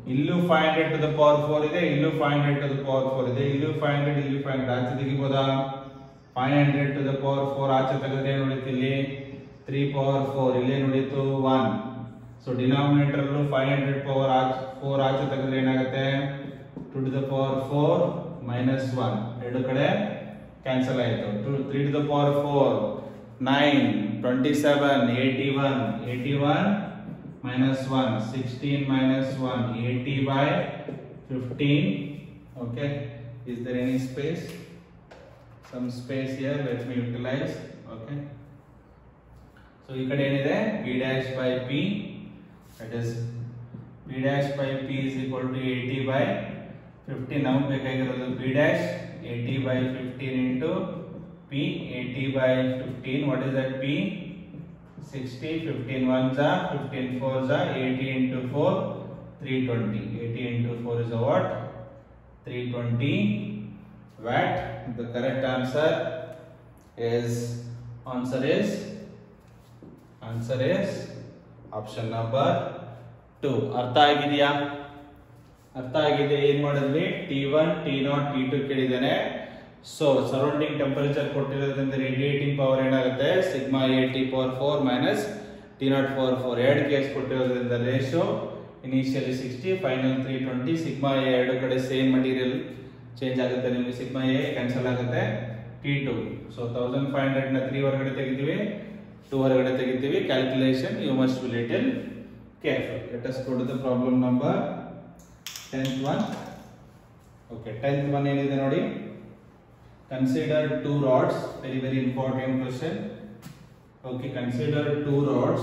ಇಲ್ಲೂ five hundred to the power four ಇದೆ ಇಲ್ಲೂ five hundred to the power four ಇದೆ ಇಲ್ಲೂ five hundred ಇಲ್ಲಿ five hundred ಆಚೆ ತೆಗಿಬೋದಾ five hundred to the power four ಆಚೆ ತೆಗೆದ್ರೆ ಏನು ಉಳಿತು ಇಲ್ಲಿ ತ್ರೀ ಪವರ್ ಫೋರ್ ಇಲ್ಲೇನು ಉಳಿತು ಒನ್ ಸೊ ಡಿನಾಮಿನೇಟರ್ ಅಲ್ಲೂ ಫೈವ್ ಹಂಡ್ರೆಡ್ ಪವರ್ ಆಚೆ ಫೋರ್ ಆಚೆ ತೆಗೆದ್ರೆ ಏನಾಗುತ್ತೆ two to the power four minus one ಎರಡು ಕಡೆ ಕ್ಯಾನ್ಸಲ್ ಆಯಿತು to three to the power four nine twenty seven eighty one eighty one minus 1 16 minus 1 80 by 15 okay is there any space some space here let me utilize okay so ಈ ಕಡೆ ಏನಿದೆ p dash by p that is p dash by p is equal to 80 by 15 ನಮಗೆ ಬೇಕಾಗಿರೋದು p dash 80 by 15 into p 80 by 15 what is that p 60 15 ones are 15 fours are 80 into 4 320 80 into 4 is a what 320 watt the correct answer is answer is answer is option number 2 ಅರ್ಥ ಆಗಿದೆಯಾ ಅರ್ಥ ಆಗಿದೆ ಏನ್ ಮಾಡಿದ್ವಿ T one T naught T two ಕೇಳಿದ್ದೇನೆ so surrounding temperature ಕೊಟ್ಟಿರೋದ್ರಿಂದ radiating power ಏನಾಗುತ್ತೆ sigma A T power four minus T naught power four ಎರಡು ಕೇಸ್ ಕೊಟ್ಟಿರೋದ್ರಿಂದ ratio initially sixty final three twenty sigma A ಎರಡು ಕಡೆ ಸೇಮ್ ಮಟೀರಿಯಲ್ ಚೇಂಜ್ ಆಗುತ್ತೆ ನಿಮಗೆ sigma A cancel ಆಗುತ್ತೆ T two so thousand five hundred ನ three ಹೊರಗಡೆ ತೆಗಿತೀವಿ ಟೂ ಹೊರಗಡೆ ತೆಗಿತೀವಿ calculation you must be little careful let us go to the problem number tenth one okay tenth one ಏನಿದೆ ನೋಡಿ consider two rods very very important question okay consider two rods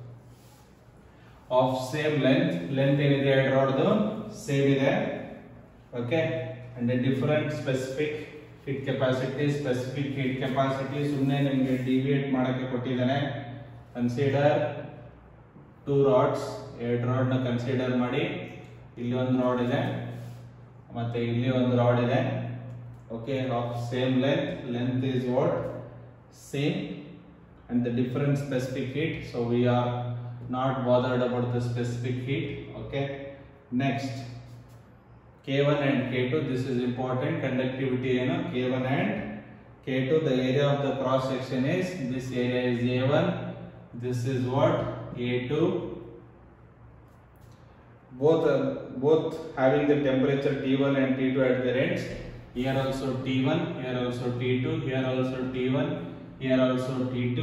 of same length length ಏನಿದೆ ಎರಡು rod same ಇದೆ okay and different specific heat capacity specific heat capacity ಸುಮ್ಮನೆ ನಿಮಗೆ deviate ಮಾಡಕ್ಕೆ ಕೊಟ್ಟಿದ್ದಾನೆ consider two rods ಎರಡು ರಾಡ್ನ ಕನ್ಸಿಡರ್ ಮಾಡಿ ಇಲ್ಲಿ ಒಂದು ರಾಡ್ ಇದೆ ಮತ್ತೆ ಇಲ್ಲಿ ಒಂದು ರಾಡ್ ಇದೆ okay of same length length is what same and the different specific heat so we are not bothered about the specific heat okay next k1 and k2 this is important conductivity you know k1 and k2 the area of the cross section is this area is a1 this is what a2 both are both having the temperature t1 and t2 at their ends here also T1, here also T2, here also T1, here also T2.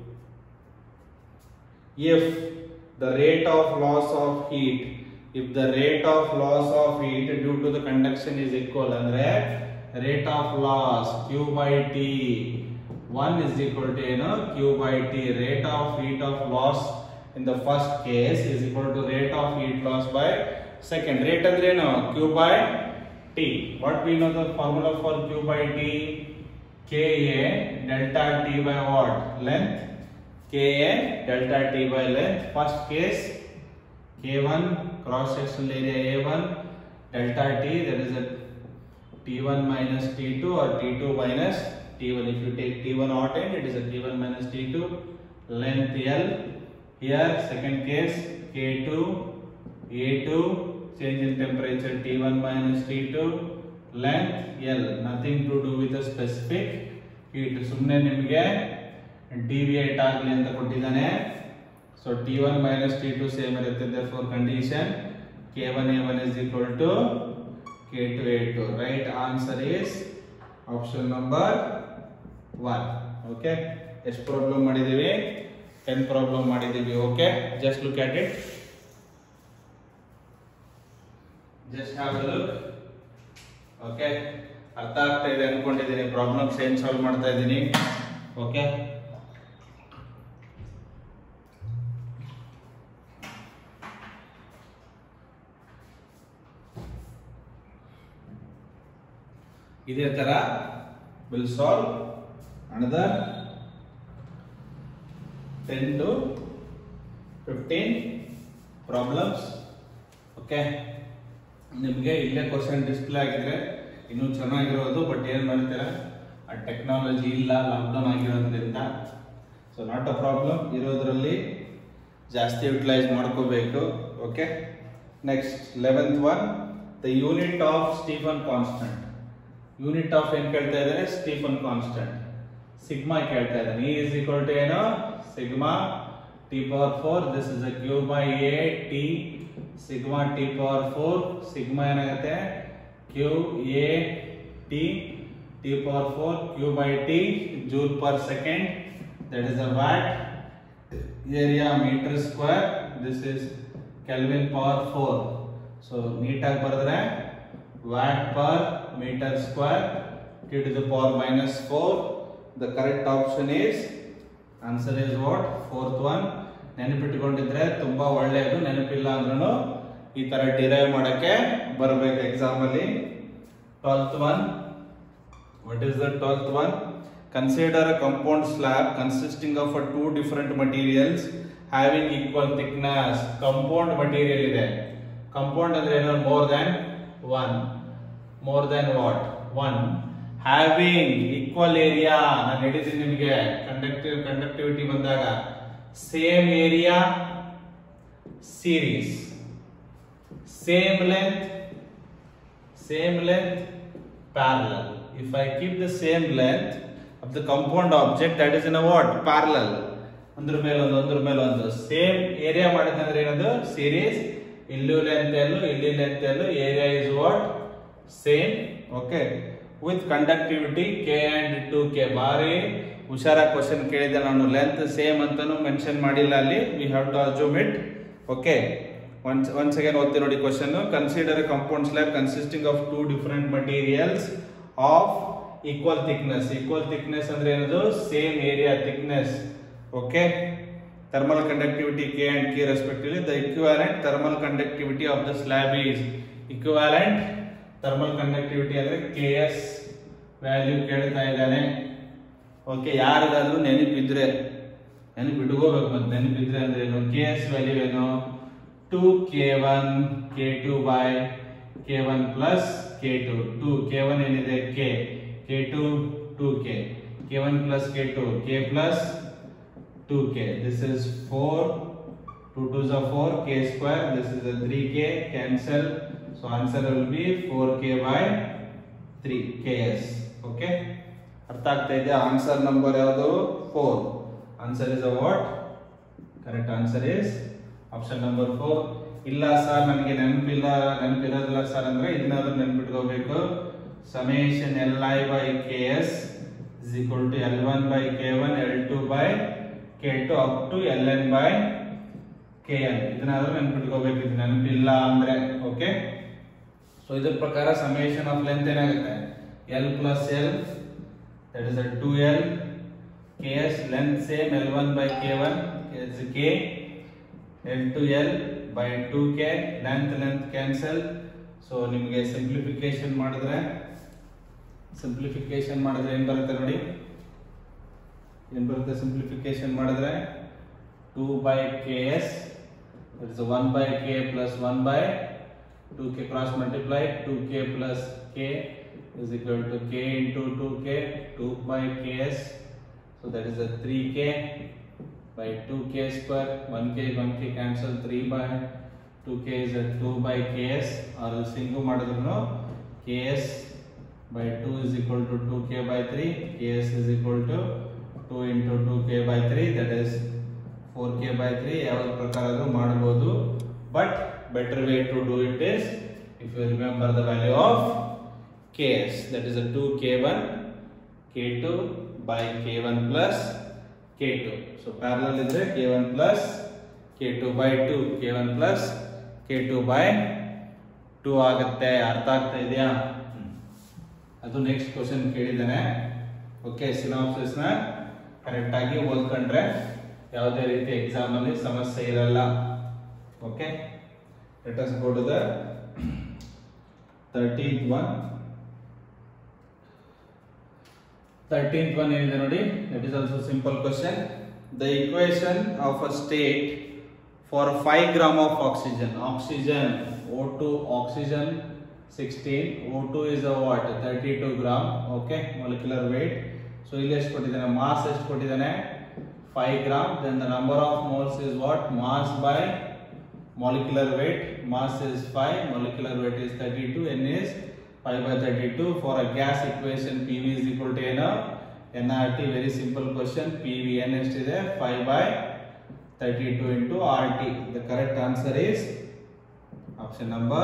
If the rate of loss of heat, if the rate of loss of heat due to the conduction is equal, andre rate of loss Q by T 1 is equal to you know Q by T. Rate of heat of loss in the first case is equal to rate of heat loss by second. Rate andre ಏನು Q by T. What we know the formula for Q by T? Ka delta T by what? Length. Ka delta T by length. First case K1 cross sectional area A1 delta T that is a T1 minus T2 or T2 minus T1. If you take T1 hot end it is a T1 minus T2 length L. Here second case K2 A2 change in temperature T1 minus T2 length L nothing to do with the specific heat ಸುಮ್ಮನೆ ನಿಮಗೆ deviate ಆಗಲಿ ಅಂತ ಕೊಟ್ಟಿದ್ದಾನೆ so T one minus T two same ಇರುತ್ತೆ for condition K one A one is equal to K two A two right answer is option number one okay ಎಷ್ಟು problem ಮಾಡಿದ್ದೀವಿ ten problem ಮಾಡಿದ್ದೀವಿ okay just look at it just have a look okay ಅರ್ಥ ಆಗ್ತಾ ಇದೆ ಅನ್ಕೊಂಡಿದ್ದೀನಿ problems ಏನ್ solve ಮಾಡ್ತಾ ಇದ್ದೀನಿ ಓಕೆ ಇದೇ ತರ will solve another ten to fifteen problems okay ನಿಮಗೆ ಇಲ್ಲೇ ಕ್ವಶನ್ ಡಿಸ್ಪ್ಲೇ ಆಗಿದ್ರೆ ಇನ್ನೂ ಚೆನ್ನಾಗಿರೋದು ಬಟ್ ಏನು ಮಾಡ್ತೀರಾ ಆ ಟೆಕ್ನಾಲಜಿ ಇಲ್ಲ ಲಾಕ್ಡೌನ್ ಆಗಿರೋದ್ರಿಂದ ಸೊ ನಾಟ್ ಅ ಪ್ರಾಬ್ಲಮ್ ಇರೋದ್ರಲ್ಲಿ ಜಾಸ್ತಿ ಯುಟಿಲೈಸ್ ಮಾಡ್ಕೋಬೇಕು okay next eleventh one the unit of Stefan constant unit of ಏನ್ ಕೇಳ್ತಾ ಇದ್ದಾರೆ ಸ್ಟೀಫನ್ ಕಾನ್ಸ್ಟಂಟ್ ಸಿಗ್ಮಾ ಕೇಳ್ತಾ ಇದ್ದಾನೆ ಇ ಇಸ್ ಈಕ್ವಲ್ ಟು ಏನು sigma T power four this is a Q by A T sigma T power four sigma ಏನಾಗುತ್ತೆ Q A T T power four Q by T joule per second that is a watt area metre square this is kelvin power four so ನೀಟಾಗಿ ಬರೆದ್ರೆ watt per metre square T to the power minus four the correct option is answer is what fourth one ನೆನಪಿಟ್ಕೊಂಡಿದ್ರೆ ತುಂಬಾ ಒಳ್ಳೆಯದು ನೆನಪಿಲ್ಲ ಅಂದ್ರೂ ಈ ತರ derive ಮಾಡಕ್ಕೆ ಬರಬೇಕು ಎಕ್ಸಾಮ್ ಅಲ್ಲಿ twelfth one what is the 12th one consider a compound slab consisting of a two different materials having equal thickness compound material ಇದೆ compound ಅಂದ್ರೆ ಏನು more than one more than what one having equal area ನಾನು ಹೇಳಿದ್ದೀನಿ ನಿಮಗೆ conductive conductivity ಬಂದಾಗ same area series same length same length parallel if i keep the same length of the compound object that is in a what parallel ಒಂದ್ರ ಮೇಲೆ ಒಂದು ಒಂದ್ರ ಮೇಲೆ ಒಂದು ಸೇಮ್ ಏರಿಯಾ ಮಾಡಿದ್ರೆ ಏನದು ಸೀರೀಸ್ ಇಲ್ಲೂ ಲೆಂತ್ ಎಲ್ಲು ಇಲ್ಲಿ ಲೆಂತ್ ಎಲ್ಲು area is what same okay with conductivity K and two K ಬಾರಿ ಹುಷಾರ ಕ್ವಶನ್ ಕೇಳಿದೆ ನಾನು ಲೆಂತ್ ಸೇಮ್ ಅಂತಾನು ಮೆನ್ಷನ್ ಮಾಡಿಲ್ಲ ಅಲ್ಲಿ we have to assume it okay once once again ಓದ್ತೀನಿ ನೋಡಿ question consider a compound slab consisting of two different materials of equal thickness equal thickness ಅಂದ್ರೆ ಏನದು same area thickness okay thermal conductivity K and K respectively the equivalent thermal conductivity of the slab is equivalent thermal conductivity ಅಂದ್ರೆ K S value ಕೇಳ್ತಾ ಇದ್ದಾನೆ okay ಯಾರಿಗಾದ್ರೂ ನೆನಪಿದ್ರೆ ನೆನಪು ಇಟ್ಕೋಬೇಕು ಮತ್ತೆ ನೆನಪಿದ್ರೆ ಅಂದ್ರೆ ಏನು ಕೆ ಎಸ್ ವ್ಯಾಲ್ಯೂ ಏನು two K one K two by K one plus K two two K one ಏನಿದೆ K K two two K K one plus K two K plus two K this is four two two ಸ four K square this is three K cancel so answer will be four K by three K S okay ಅರ್ಥ ಆಗ್ತಾ ಇದೆಯಾ answer number ಯಾವುದು four answer is a what correct answer is option number four ಇಲ್ಲ sir ನನಗೆ ನೆನಪಿಲ್ಲ ನೆನಪಿರೋದಿಲ್ಲ sir ಅಂದ್ರೆ ಇದನ್ನಾದ್ರೂ ನೆನ್ಪಿಟ್ಕೋಬೇಕು summation L I by K S is equal to L one by K one L two by K two up to L N by K N ಇದನ್ನಾದ್ರೂ ನೆನ್ಪಿಟ್ಕೋಬೇಕು ಇದು ನೆನಪಿಲ್ಲ ಅಂದ್ರೆ ಓಕೆ ಸೊ ಇದ್ರ ಪ್ರಕಾರ ಸಮೇಶನ್ ಆಫ್ ಲೆಂತ್ ಏನಾಗುತ್ತೆ L plus L that is a two L K S length same L one by K one K L two L by two K length length cancel so ನಿಮಗೆ simplification ಮಾಡಿದ್ರೆ simplification ಮಾಡಿದ್ರೆ ಏನ್ ಬರುತ್ತೆ ನೋಡಿ ಏನ್ ಬರುತ್ತೆ simplification ಮಾಡಿದ್ರೆ two by K S it's one by K plus one by two K cross multiply two K plus K is equal to k into 2k 2 by ks so that is a 3k by 2k square 1k 1k cancel 3 by 2k is a 2 by ks or else ಹಿಂಗೂ ಮಾಡಿದ್ರು ks by 2 is equal to 2k by 3 ks is equal to 2 into 2k by 3 that is 4k by 3 ಯಾವ ಪ್ರಕಾರ ಆದ್ರೂ ಮಾಡಬಹುದು but better way to do it is if you remember the value of ks that is a 2 k1 k2 by k1 plus k2 so parallel ಇದ್ರೆ k1 plus k2 by 2 k1 plus k2 by 2 ಆಗುತ್ತೆ ಅರ್ಥ ಆಗ್ತಾ ಇದೆಯಾ ಅದು next question ಕೇಳಿದ್ದಾನೆ okay synopsis ನ correct ಆಗಿ ಓದ್ಕೊಂಡ್ರೆ ಯಾವುದೇ ರೀತಿ ಎಕ್ಸಾಮ್ ಅಲ್ಲಿ ಸಮಸ್ಯೆ ಇರಲ್ಲ okay let us go to the 13th one 13th one ಏನಿದೆ ನೋಡಿ that is also simple question the equation of a state for 5 gram of oxygen oxygen O2 oxygen 16 O2 is a what 32 gram okay molecular weight so ಇಲ್ಲಿ ಎಷ್ಟು ಕೊಟ್ಟಿದ್ದಾನೆ mass ಎಷ್ಟು ಕೊಟ್ಟಿದ್ದಾನೆ 5 gram then the number of moles is what mass by molecular weight mass is 5 molecular weight is 32 n is 5 by 32 for a gas equation pv is equal to ಏನು nrt very simple question pv n ಎಷ್ಟಿದೆ 5 by 32 into rt the correct answer is option number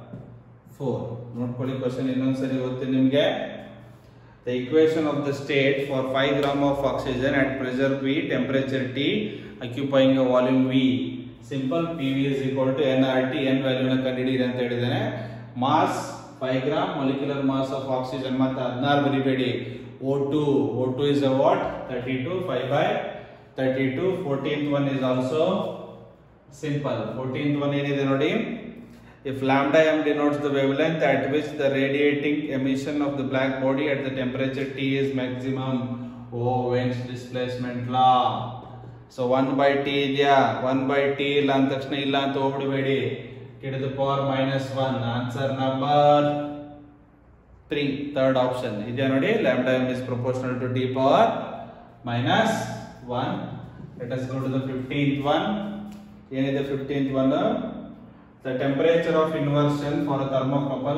4 ನೋಡ್ಕೊಳ್ಳಿ question ಇನ್ನೊಂದ್ಸರಿ ಓದ್ತೀನಿ ನಿಮಗೆ The equation of the state for 5 gram of oxygen at pressure P, temperature T, occupying a volume V. Simple PV is equal to nRT, n value ನ ಕಂಡುಹಿಡಿಯಿರಿ ಅಂತ ಹೇಳಿದ್ದಾನೆ mass 5 gram molecular mass of oxygen ಮತ್ತೆ 16 ಬರಿಬೇಡಿ O2 O2 is a what 32 5 by 32 14th one is also simple 14th one ಏನಿದೆ ನೋಡಿ if lambda m denotes the wavelength at which the radiating emission of the black body at the temperature T is maximum. Oh, Young's displacement law. So one by T ಇದೆಯಾ one by T ಇಲ್ಲ ಅಂದ ತಕ್ಷಣ ಇಲ್ಲ ಅಂತ ಹೋಗ್ಬಿಡಬೇಡಿ T the power minus one answer number three third option ಇದೆಯಾ ನೋಡಿ lambda M is proportional to T power minus one let us go to the fifteenth one ಏನಿದೆ fifteenth one the temperature of inversion for thermocouple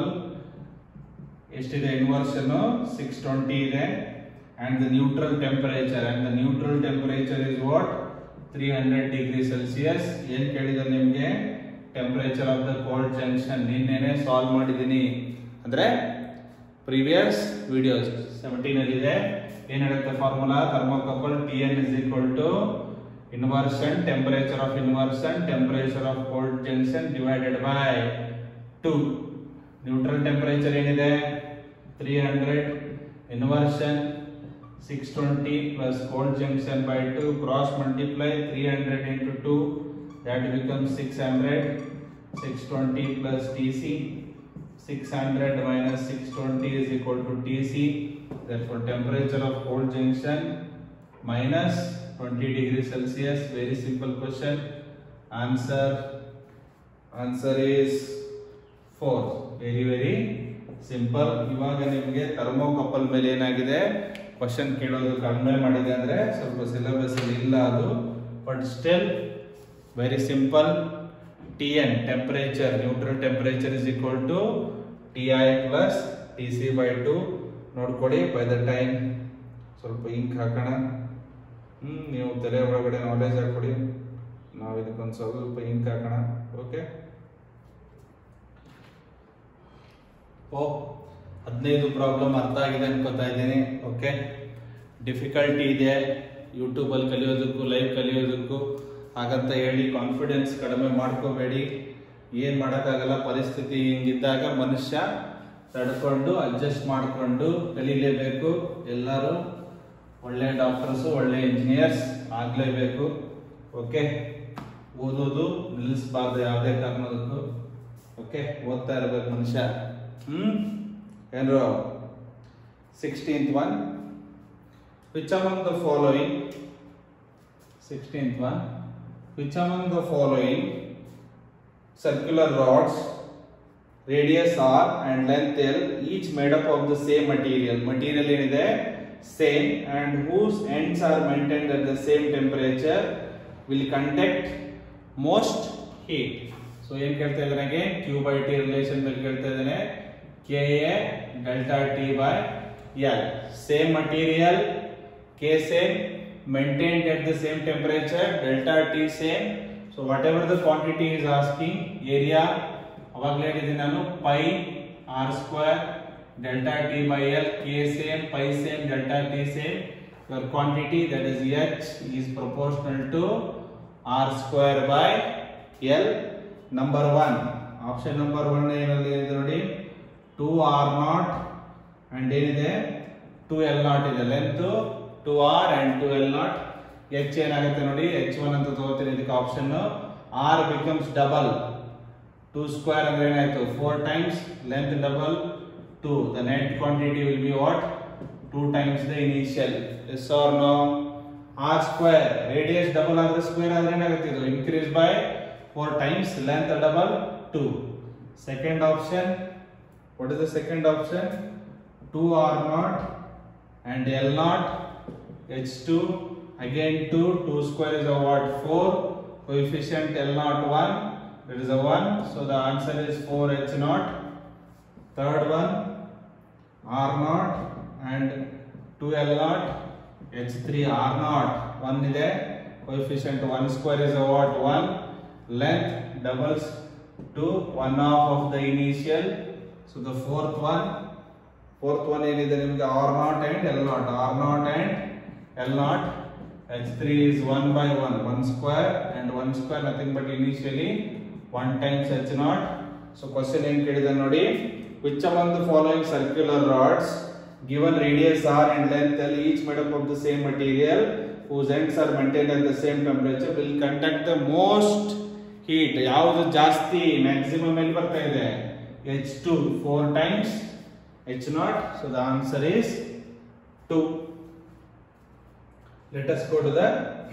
ಎಷ್ಟಿದೆ inversion six twenty ಇದೆ and the neutral temperature and the neutral temperature is what three hundred degree Celsius ಏನ್ ಕೇಳಿದ ನಿಮ್ಗೆ temperature of the cold junction ನಿನ್ನೆನೆ solve ಮಾಡಿದ್ದೀನಿ ಅಂದ್ರೆ previous videos seventeen ಅಲ್ಲಿ ಇದೆ ಏನ್ ಹೇಳುತ್ತೆ formula thermocouple T N is equal to inversion temperature of inversion temperature of cold junction divided by two neutral temperature ಏನಿದೆ three hundred inversion six twenty plus cold junction by two cross multiply three hundred into two that become six hundred six twenty plus T C six hundred minus six twenty is equal to Tc. Therefore, temperature of cold junction minus 20 degrees Celsius. Very simple question. Answer answer is 4. Very very simple ಇವಾಗ ನಿಮಗೆ thermocouple ಮೇಲೆ ಏನಾಗಿದೆ question ಕೇಳೋದು ಕಡಿಮೆ ಮಾಡಿದೆ ಅಂದ್ರೆ ಸ್ವಲ್ಪ syllabus ಇಲ್ಲ ಅದು but still very simple T N temperature neutral temperature is equal to T I plus T C by two ನೋಡ್ಕೊಡಿ ಬೈ ದ ಟೈಮ್ ಸ್ವಲ್ಪ ಇಂಕ್ ಹಾಕೋಣ ಹ್ಮ್ ನೀವು ತಲೆ ಒಳಗಡೆ ನಾಲೆಜ್ ಹಾಕೊಡಿ ನಾವು ಇದಕ್ಕೊಂದು ಸ್ವಲ್ಪ ಇಂಕ್ ಹಾಕೋಣ ಓಕೆ ಓ ಹದಿನೈದು ಪ್ರಾಬ್ಲಮ್ ಅರ್ಥ ಆಗಿದೆ ಅನ್ಕೋತಾ ಇದ್ದೀನಿ ಓಕೆ ಡಿಫಿಕಲ್ಟಿ ಇದೆ ಯೂಟ್ಯೂಬಲ್ಲಿ ಕಲಿಯೋದಕ್ಕೂ ಲೈವ್ ಕಲಿಯೋದಕ್ಕೂ ಹಾಗಂತ ಹೇಳಿ ಕಾನ್ಫಿಡೆನ್ಸ್ ಕಡಿಮೆ ಮಾಡ್ಕೋಬೇಡಿ ಏನು ಮಾಡೋಕ್ಕಾಗಲ್ಲ ಪರಿಸ್ಥಿತಿ ಹಿಂಗಿದ್ದಾಗ ಮನುಷ್ಯ ತಡ್ಕೊಂಡು ಅಡ್ಜಸ್ಟ್ ಮಾಡಿಕೊಂಡು ಕಲೀಲೇಬೇಕು ಎಲ್ಲರೂ ಒಳ್ಳೆ ಡಾಕ್ಟರ್ಸು ಒಳ್ಳೆ ಇಂಜಿನಿಯರ್ಸ್ ಆಗಲೇಬೇಕು ಓಕೆ ಓದೋದು ನಿಲ್ಲಿಸಬಾರ್ದು ಯಾವುದೇ ಕಾರಣದಕ್ಕೂ ಓಕೆ ಓದ್ತಾ ಇರ್ಬೇಕು ಮನುಷ್ಯ ಹ್ಮ್ ಏನ್ರು sixteenth one which among the following sixteenth one which among the following circular rods radius r and length l each made up of the same material material ಏನಿದೆ same and whose ends are maintained at the same temperature will conduct most heat so ಏನ್ ಕೇಳ್ತಾ ಇದ್ದಾನೆ q by t relation ಬಗ್ಗೆ ಕೇಳ್ತಾ ಇದ್ದಾನೆ k a delta t by l same material k same maintained at the same temperature delta t same so whatever the quantity is asking area ಅವಾಗಲೇ ಹೇಳಿದ್ದೀನಿ ನಾನು pi R square delta T by l k same pi same delta t same your quantity that is h is proportional to R square by l number one option number one ಏನಲ್ಲಿ ಇದೆ ನೋಡಿ two r naught and ಏನಿದೆ two l naught ಇದೆ length two r and two l naught h ಏನಾಗುತ್ತೆ ನೋಡಿ h one ಅಂತ ತಗೋತೀನಿ ಇದಕ್ಕೆ option r becomes double two square ಅಂದ್ರೆ ಏನಾಯ್ತು four times length double two the net quantity will be what two times the initial s r no r square radius double ಆದ್ರೆ square ಆದ್ರೆ ಏನಾಗುತ್ತೆ ಇದು increase by four times length double two second option what is the second option two r naught and l naught h two again 2 2 square is a what 4 coefficient L not 1 There is a 1. So the answer is 4H naught. Third one, R naught and 2L naught. H3 R naught. 1 ಇದೆ. Coefficient 1 square is a what? 1. Length doubles to 1 half of the initial. So the fourth one, fourth one ಏನಿದೆ ನಿಮಗೆ R naught and L naught. R naught and L naught. H3 is 1 by 1, 1 square and 1 square nothing but initially 1 times H naught. So question ಏನ್ ಕೇಳಿದೆ ನೋಡಿ which among the following circular rods given radius r and length l each made up of the same material whose ends are maintained at the same temperature will conduct the most heat ಯಾವುದು ಜಾಸ್ತಿ maximum ಎಲ್ಲಿ ಬರ್ತಾ ಇದೆ h two four times h naught so the answer is two let us go to the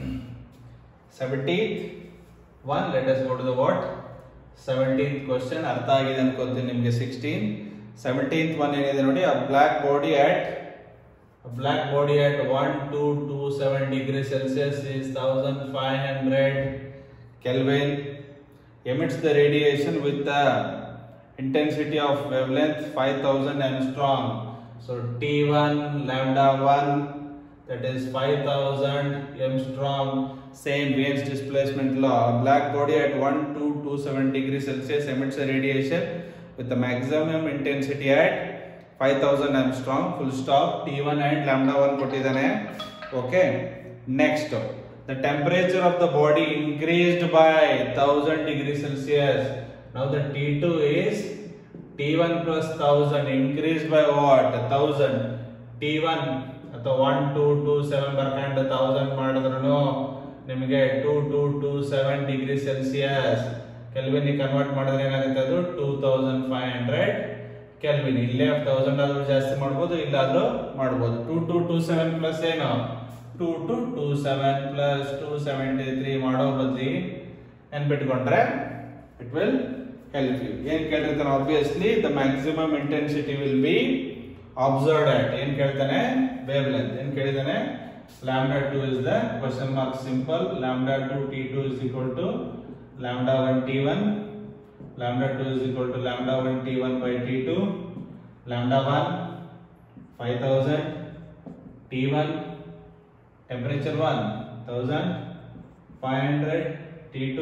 17th one let us go to the what 17th question ಅರ್ಥ ಆಗಿದೆ ಅನ್ಕೊಂತೀನಿ ನಿಮಗೆ 16 17th one ಏನಿದೆ ನೋಡಿ a black body at a black body at 1227 degree celsius is 1500 kelvin emits the radiation with the intensity of wavelength 5000 angstrom so t1 lambda 1 that is 5000 m strong same Weins displacement law a black body at 1227 degree celsius emits a radiation with the maximum intensity at 5000 m strong full stop t1 and lambda 1 ಕೊಟ್ಟಿದ್ದಾನೆ okay next the temperature of the body increased by 1000 degree celsius now the t2 is t1 plus 1000 increased by what 1000 t1 ಅಥವಾ one two two seven ಬರ್ಕೊಂಡು thousand ಮಾಡಿದ್ರು ನಿಮಗೆ two two two seven degree Celsius kelvin convert ಮಾಡಿದ್ರೆ ಏನಾಗುತ್ತೆ ಅದು two thousand five hundred kelvin ಇಲ್ಲೇ thousand ಆದ್ರೂ ಜಾಸ್ತಿ ಮಾಡ್ಬೋದು ಇಲ್ಲಾದ್ರೂ ಮಾಡ್ಬೋದು two two two seven plus ಏನು two two two seven plus two seventy three ಮಾಡೋ ಬದ್ಲಿ ನೆನ್ಪಿಟ್ಕೊಂಡ್ರೆ ಇಟ್ ವಿಲ್ ಹೆಲ್ಪ್ ಯು ಏನ್ ಕೇಳಿರ್ತಾನೆ obviously the maximum intensity will be observed at ಏನ್ ಕೇಳ್ತಾನೆ ವೇವ್ ಲೆಂತ್ ಏನ್ ಕೇಳಿದಾನೆ lambda 2 is the question mark simple lambda 2 t2 is equal to lambda 1 t1 lambda 2 is equal to lambda 1 t1 by t2 lambda 1 5000 t1 temperature 1 1500 t2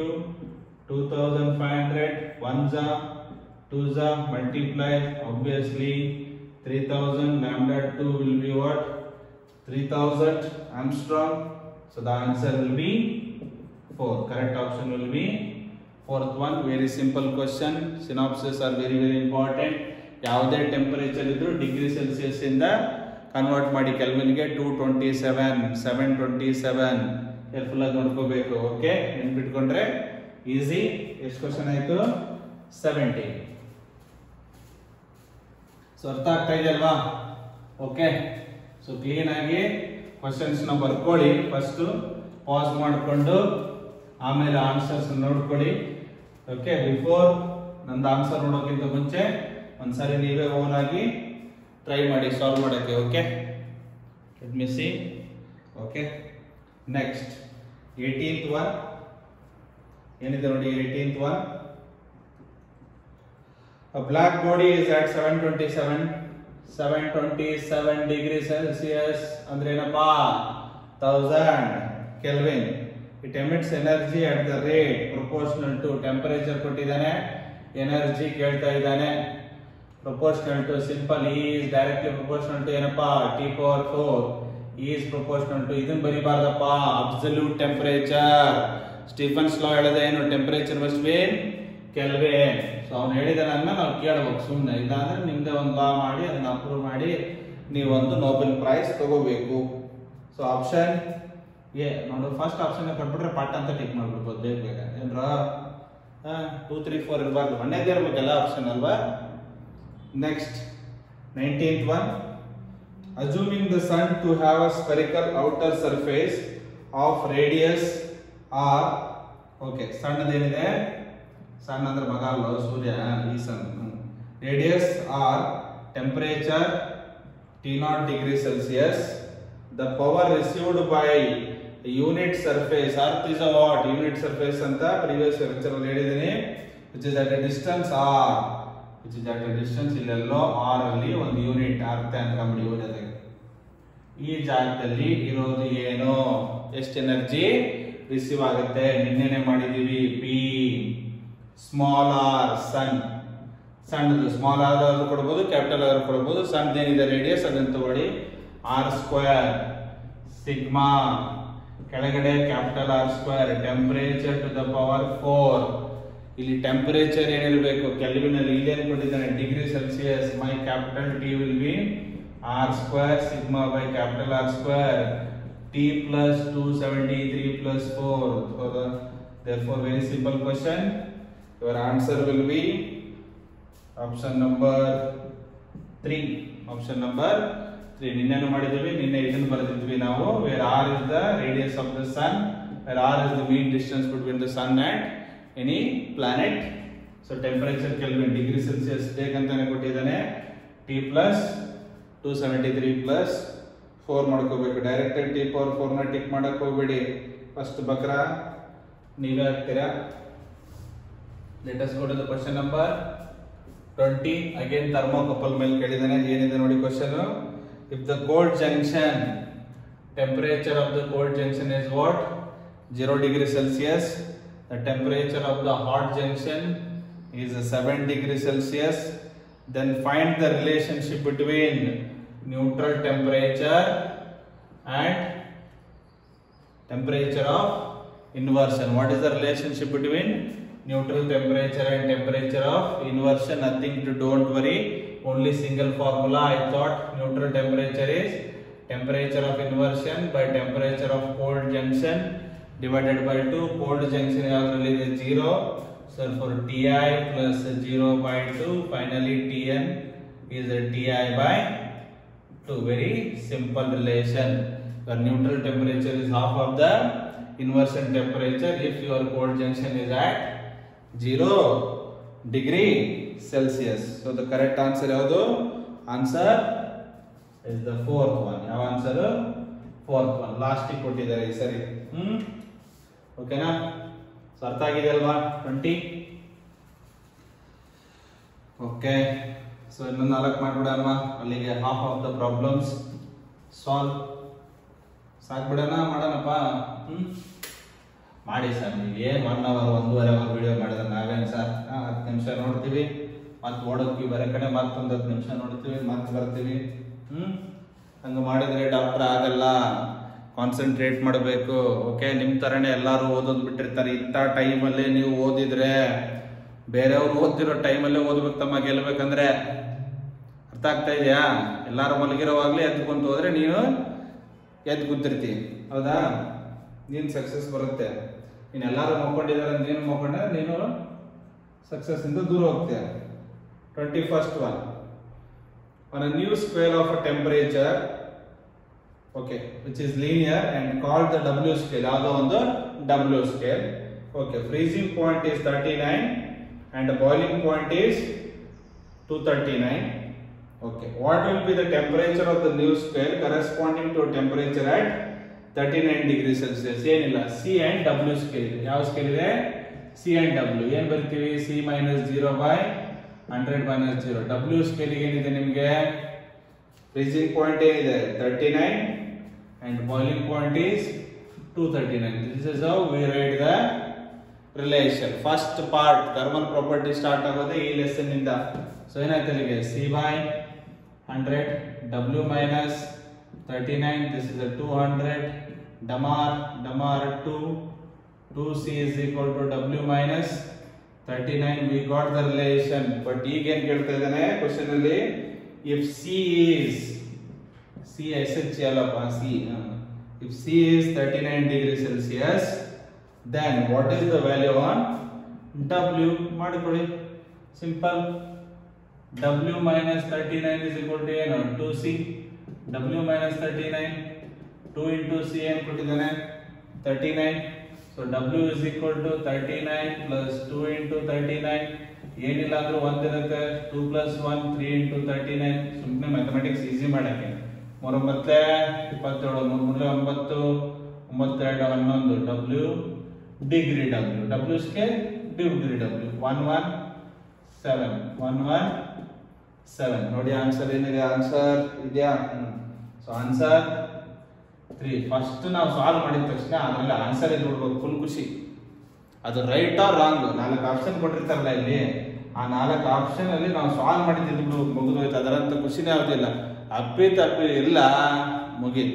2500 1 za 2 za multiply obviously 3000 lambda 2 will be what 3000 Armstrong so the answer will be 4 correct option will be fourth one very simple question synopsis are very very important ಯಾವುದೇ temperature ಇದ್ರೂ degree Celsius ಇಂದ convert ಮಾಡಿ ಕೆಲ್ವಿನ್ಗೆ two twenty seven seven twenty seven careful ಆಗಿ ನೋಡ್ಕೋಬೇಕು okay ನೆನ್ಪಿಟ್ಕೊಂಡ್ರೆ easy ಎಷ್ಟು question ಆಯ್ತು ಸೆವೆಂಟಿ ಸೊ ಅರ್ಥ ಆಗ್ತಾ ಇದೆ ಅಲ್ವಾ ಓಕೆ ಸೊ ಕ್ಲೀನ್ ಆಗಿ ಕ್ವಶನ್ಸ್ ನ ಬರ್ಕೊಳ್ಳಿ ಫಸ್ಟ್ ಪಾಸ್ ಮಾಡಿಕೊಂಡು ಆಮೇಲೆ ಆನ್ಸರ್ಸ್ ನೋಡ್ಕೊಳ್ಳಿ ಓಕೆ ಬಿಫೋರ್ ನಂದು ಆನ್ಸರ್ ನೋಡೋಕ್ಕಿಂತ ಮುಂಚೆ ಒಂದ್ಸರಿ ನೀವೇ ಓನ್ ಆಗಿ ಟ್ರೈ ಮಾಡಿ ಸಾಲ್ವ್ ಮಾಡೋಕ್ಕೆ okay let me see okay next eighteenth one ಏನಿದೆ ನೋಡಿ eighteenth one A black body is at 727 727 degree Celsius ಅಂದ್ರೆ ಏನಪ್ಪಾ 1000 kelvin it emits energy at the rate proportional to temperature ಕೊಟ್ಟಿದ್ದಾನೆ ಎನರ್ಜಿ ಕೇಳ್ತಾ ಇದ್ದಾನೆ proportional to simple is directly proportional to ಏನಪ್ಪಾ t power four is proportional to ಇದನ್ನ ಬರಿಬಾರ್ದಪ್ಪ absolute temperature Stefan's law ಹೇಳೋದೇ ಏನು temperature must be kelvin so ಅವ್ನು ಹೇಳಿದಾನೆ ಅಂದ್ಮೇಲೆ ನಾವು ಕೇಳ್ಬೇಕು ಸುಮ್ಮನೆ ಇಲ್ಲಾಂದ್ರೆ ನಿಮ್ದೇ ಒಂದು ಲಾ ಮಾಡಿ ಅದನ್ನ ಅಪ್ರೂವ್ ಮಾಡಿ ನೀವೊಂದು ನೋಬೆಲ್ ಪ್ರೈಸ್ ತಗೋಬೇಕು ಸೊ ಆಪ್ಷನ್ ಎ ನೋಡು ಫಸ್ಟ್ ಆಪ್ಷನ್ ಕೊಟ್ಬಿಟ್ರೆ ಪಾಠ ಅಂತ ಟಿಕ್ ಮಾಡ್ಬಿಡ್ಬೋದು ಬೇಗ ಬೇಗ ಏನ್ರ ಟೂ ತ್ರೀ ಫೋರ್ ಇರಬಾರ್ದು ಮನೇದೇ ಇರ್ಬೇಕೆಲ್ಲ ಆಪ್ಷನ್ ಅಲ್ವಾ next nineteenth one assuming the sun to have a spherical outer surface of radius r okay ಸಣ್ಣದೇನಿದೆ ಸಣ್ಣ ಅಂದ್ರೆ ಮಗ ಅಲ್ಲ ಸೂರ್ಯ ಈ ಸಣ್ಣ radius r temperature t naught degree Celsius the power received by unit surface earth is a watt unit surface ಅಂತ previous lecture ಅಲ್ಲಿ ಹೇಳಿದ್ದೀನಿ which is at a distance r which is at a distance ಇಲ್ಲೆಲ್ಲೋ r ಅಲ್ಲಿ ಒಂದು unit ಅರ್ಥ ಅನ್ಕೊಂಬಿಡಿ ಓದೋದಾಗಿ ಈ ಜಾಗದಲ್ಲಿ ಇರೋದು ಏನು ಎಷ್ಟು ಎನರ್ಜಿ ರಿಸೀವ್ ಆಗುತ್ತೆ ನಿನ್ನೆನೆ ಮಾಡಿದೀವಿ ಪಿ ಸ್ಮಾಲ್ ಆರ್ ಸನ್ ಸಣ್ಣದು ಸ್ಮಾಲ್ ಆರ್ ಆದ್ರೂ ಕೊಡ್ಬೋದು ಕ್ಯಾಪಿಟಲ್ ಆದ್ರೂ ಕೊಡ್ಬೋದು ಸಣ್ಣದೇನಿದೆ ರೇಡಿಯಸ್ ಅದನ್ನ ತಗೊಳ್ಳಿ ಆರ್ ಸ್ಕ್ವೇರ್ ಸಿಗ್ಮಾ ಕೆಳಗಡೆ capital r square temperature to the power four ಇಲ್ಲಿ ಟೆಂಪರೇಚರ್ ಏನಿರಬೇಕು ಕೆಲ್ವಿನ್ ಅಲ್ಲಿ ಇಲ್ಲೇನು ಕೊಟ್ಟಿದ್ದಾನೆ degree Celsius my capital t will be r square sigma by capital r square t plus two seventy three plus four therefore very simple question your answer will be option number 3 option number 3 ನಿನ್ನೆನು ಮಾಡಿದ್ವಿ ನಿನ್ನೆ ಇದನ್ನು ಬರೆದಿದ್ವಿ ನಾವು where r is the radius of the sun where r is the mean distance between the sun and any planet so temperature kelvin degree celsius ಬೇಕಂತಾನೆ ಕೊಟ್ಟಿದ್ದಾನೆ t plus 273 plus 4 ಮಾಡ್ಕೋಬೇಕು direct t power four ನ tick ಮಾಡಕ್ ಹೋಗ್ಬೇಡಿ first ಬಕ್ರ ನೀವೇ ಹಾಕ್ತೀರಾ let us go to the question number twenty again thermocouple ಮೇಲೆ ಕೇಳಿದಾನೆ ಏನಿದೆ ನೋಡಿ question if the cold junction temperature of the cold junction is what zero degree Celsius the temperature of the hot junction is 7 degree Celsius. Then find the relationship between neutral temperature and temperature of inversion. What is the relationship between neutral temperature and temperature of inversion? Nothing to don't worry. Only single formula. I thought neutral temperature is temperature of inversion by temperature of cold junction divided by 2. Cold junction already is 0. So for Ti plus 0 by 2, finally Tn is a Ti by 2. Very simple relation. The neutral temperature is half of the inversion temperature if your cold junction is at 0 degree Celsius. So the correct answer ಯಾವುದು answer is the fourth one. ಯಾವ answer? Fourth one. Last ಕೊಟ್ಟಿದ್ದಾರೆ ಈ ಸರಿ ಹ್ಮ್ ಓಕೆನಾ so ಅರ್ಥ ಆಗಿದೆ ಅಲ್ವಾ twenty okay so ಇನ್ನೊಂದು ನಾಲ್ಕು ಮಾಡ್ಬಿಡೋಣ ಅಲ್ಲಿಗೆ half of the problems solve ಸಾಕ್ಬಿಡೋಣ ಮಾಡೋಣಪ್ಪ ಹ್ಮ್ ಮಾಡಿ ಸರ್ ನೀವು ಏನು ಒನ್ ಅವರ್ ಒಂದೂವರೆ ಅವರ್ ವಿಡಿಯೋ ಮಾಡಿದ್ರೆ ನಾವೇನು ಸರ್ ಹತ್ತು ನಿಮಿಷ ನೋಡ್ತೀವಿ ಮತ್ತೆ ಓಡೋದ್ವಿ ಬೇರೆ ಕಡೆ ಮತ್ತೊಂದು ಹತ್ತು ನಿಮಿಷ ನೋಡ್ತೀವಿ ಮತ್ತೆ ಬರ್ತೀವಿ ಹ್ಮ್ ಹಂಗೆ ಮಾಡಿದ್ರೆ ಡಾಕ್ಟರ್ ಆಗಲ್ಲ ಕಾನ್ಸಂಟ್ರೇಟ್ ಮಾಡಬೇಕು ಓಕೆ ನಿಮ್ಮ ಥರನೇ ಎಲ್ಲರೂ ಓದೋದು ಬಿಟ್ಟಿರ್ತಾರೆ ಇಂಥ ಟೈಮಲ್ಲಿ ನೀವು ಓದಿದ್ರೆ ಬೇರೆಯವ್ರು ಓದ್ತಿರೋ ಟೈಮಲ್ಲೇ ಓದ್ಬೇಕು ತಮ್ಮ ಗೆಲ್ಬೇಕಂದ್ರೆ ಅರ್ಥ ಆಗ್ತಾ ಇದೆಯಾ ಎಲ್ಲಾರು ಮಲಗಿರೋವಾಗ್ಲೇ ಎದ್ದು ಕುಂತು ಹೋದ್ರೆ ನೀನು ಎದ್ದು ಕುಂತಿರ್ತಿ ಹೌದಾ ನೀನು ಸಕ್ಸಸ್ ಬರುತ್ತೆ ನೀನು ಎಲ್ಲಾರು ಮಕ್ಕೊಂಡಿದ್ದಾರೆ ನೀನು ಮಕ್ಕೊಂಡ್ರೆ ನೀನು ಸಕ್ಸಸ್ ಇಂದ ದೂರ ಹೋಗ್ತೀಯ twenty first one on a new scale of a temperature okay which is linear and called the w scale ಯಾವುದೋ ಒಂದು w scale okay freezing point is 39 and the boiling point is 239 okay what will be the temperature of the new scale corresponding to a temperature at 39 degree celsius ಏನಿಲ್ಲ c and w scale ಇದೆ ಯಾವ scale ಇದೆ c and w ಏನ್ ಬರ್ತೀವಿ c minus 0 by 100 minus 0 w scale ಏನಿದೆ ನಿಮಗೆ freezing point ಏನಿದೆ 39 and boiling point is 239 this is how we write the relation first part thermal property start ಆಗೋದೇ ಈ ಲೆಸನ್ ಇಂದ ಸೊ ಏನಾಯ್ತು ಅಲ್ಲಿಗೆ ಸಿ ಬೈ ಹಂಡ್ರೆಡ್ ಡಬ್ಲ್ಯೂ minus thirty nine this is two hundred ಡಮಾರ್ ಡಮಾರ್ two two c is equal to ಡಬ್ಲ್ಯೂ minus thirty nine we got the relation but ಈಗ ಏನ್ ಕೇಳ್ತಾ ಇದ್ದಾನೆ ಕ್ವಶನ್ ಅಲ್ಲಿ if c is c s h ಅಲ್ಲಪ್ಪ c if c is thirty nine degree Celsius then what is the value on w ಮಾಡಿಕೊಳ್ಳಿ simple w minus 39 is equal to ಏನು 2c w minus 39 2 into c ಏನು ಕೊಟ್ಟಿದ್ದಾನೆ 39 so w is equal to 39 plus 2 into 39 ಏನಿಲ್ಲ ಅಂದ್ರೂ ಒಂದಿರುತ್ತೆ 2 plus 1 3 into 39 ಸುಮ್ಮನೆ mathematics easy ಮಾಡಕ್ಕೆ ಮೂರೊಂಬತ್ತೆ ಇಪ್ಪತ್ತೇಳು ಮೂರು ಮೂರಲೆ ಒಂಬತ್ತು ಒಂಬತ್ತು ಎರಡು ಹನ್ನೊಂದು W degree W W square degree W one one seven one one seven ನೋಡಿ ಆನ್ಸರ್ ಏನಿದೆ ಆನ್ಸರ್ ಇದೆಯಾ ಸೊ ಆನ್ಸರ್ ತ್ರೀ ಫಸ್ಟ್ ನಾವು ಸಾಲ್ವ್ ಮಾಡಿದ ತಕ್ಷಣ ಅದರಲ್ಲಿ ಆನ್ಸರ್ ಇದು ಬಿಡ್ಬೇಕು ಫುಲ್ ಖುಷಿ ಅದು ರೈಟ್ ಆರ್ ರಾಂಗ್ ನಾಲ್ಕು ಆಪ್ಷನ್ ಕೊಟ್ಟಿರ್ತಾರಲ್ಲ ಇಲ್ಲಿ ಆ ನಾಲ್ಕು ಆಪ್ಷನ್ ಅಲ್ಲಿ ನಾವು ಸಾಲ್ವ್ ಮಾಡಿದ್ದು ಬಿಡು ಮುಗಿದು ಹೋಯ್ತು ಅದರಂತ ಖುಷಿನೇ ಆಗೋದಿಲ್ಲ ಅಪ್ಪಿ ತಪ್ಪಿ ಇಲ್ಲ ಮುಗೀತು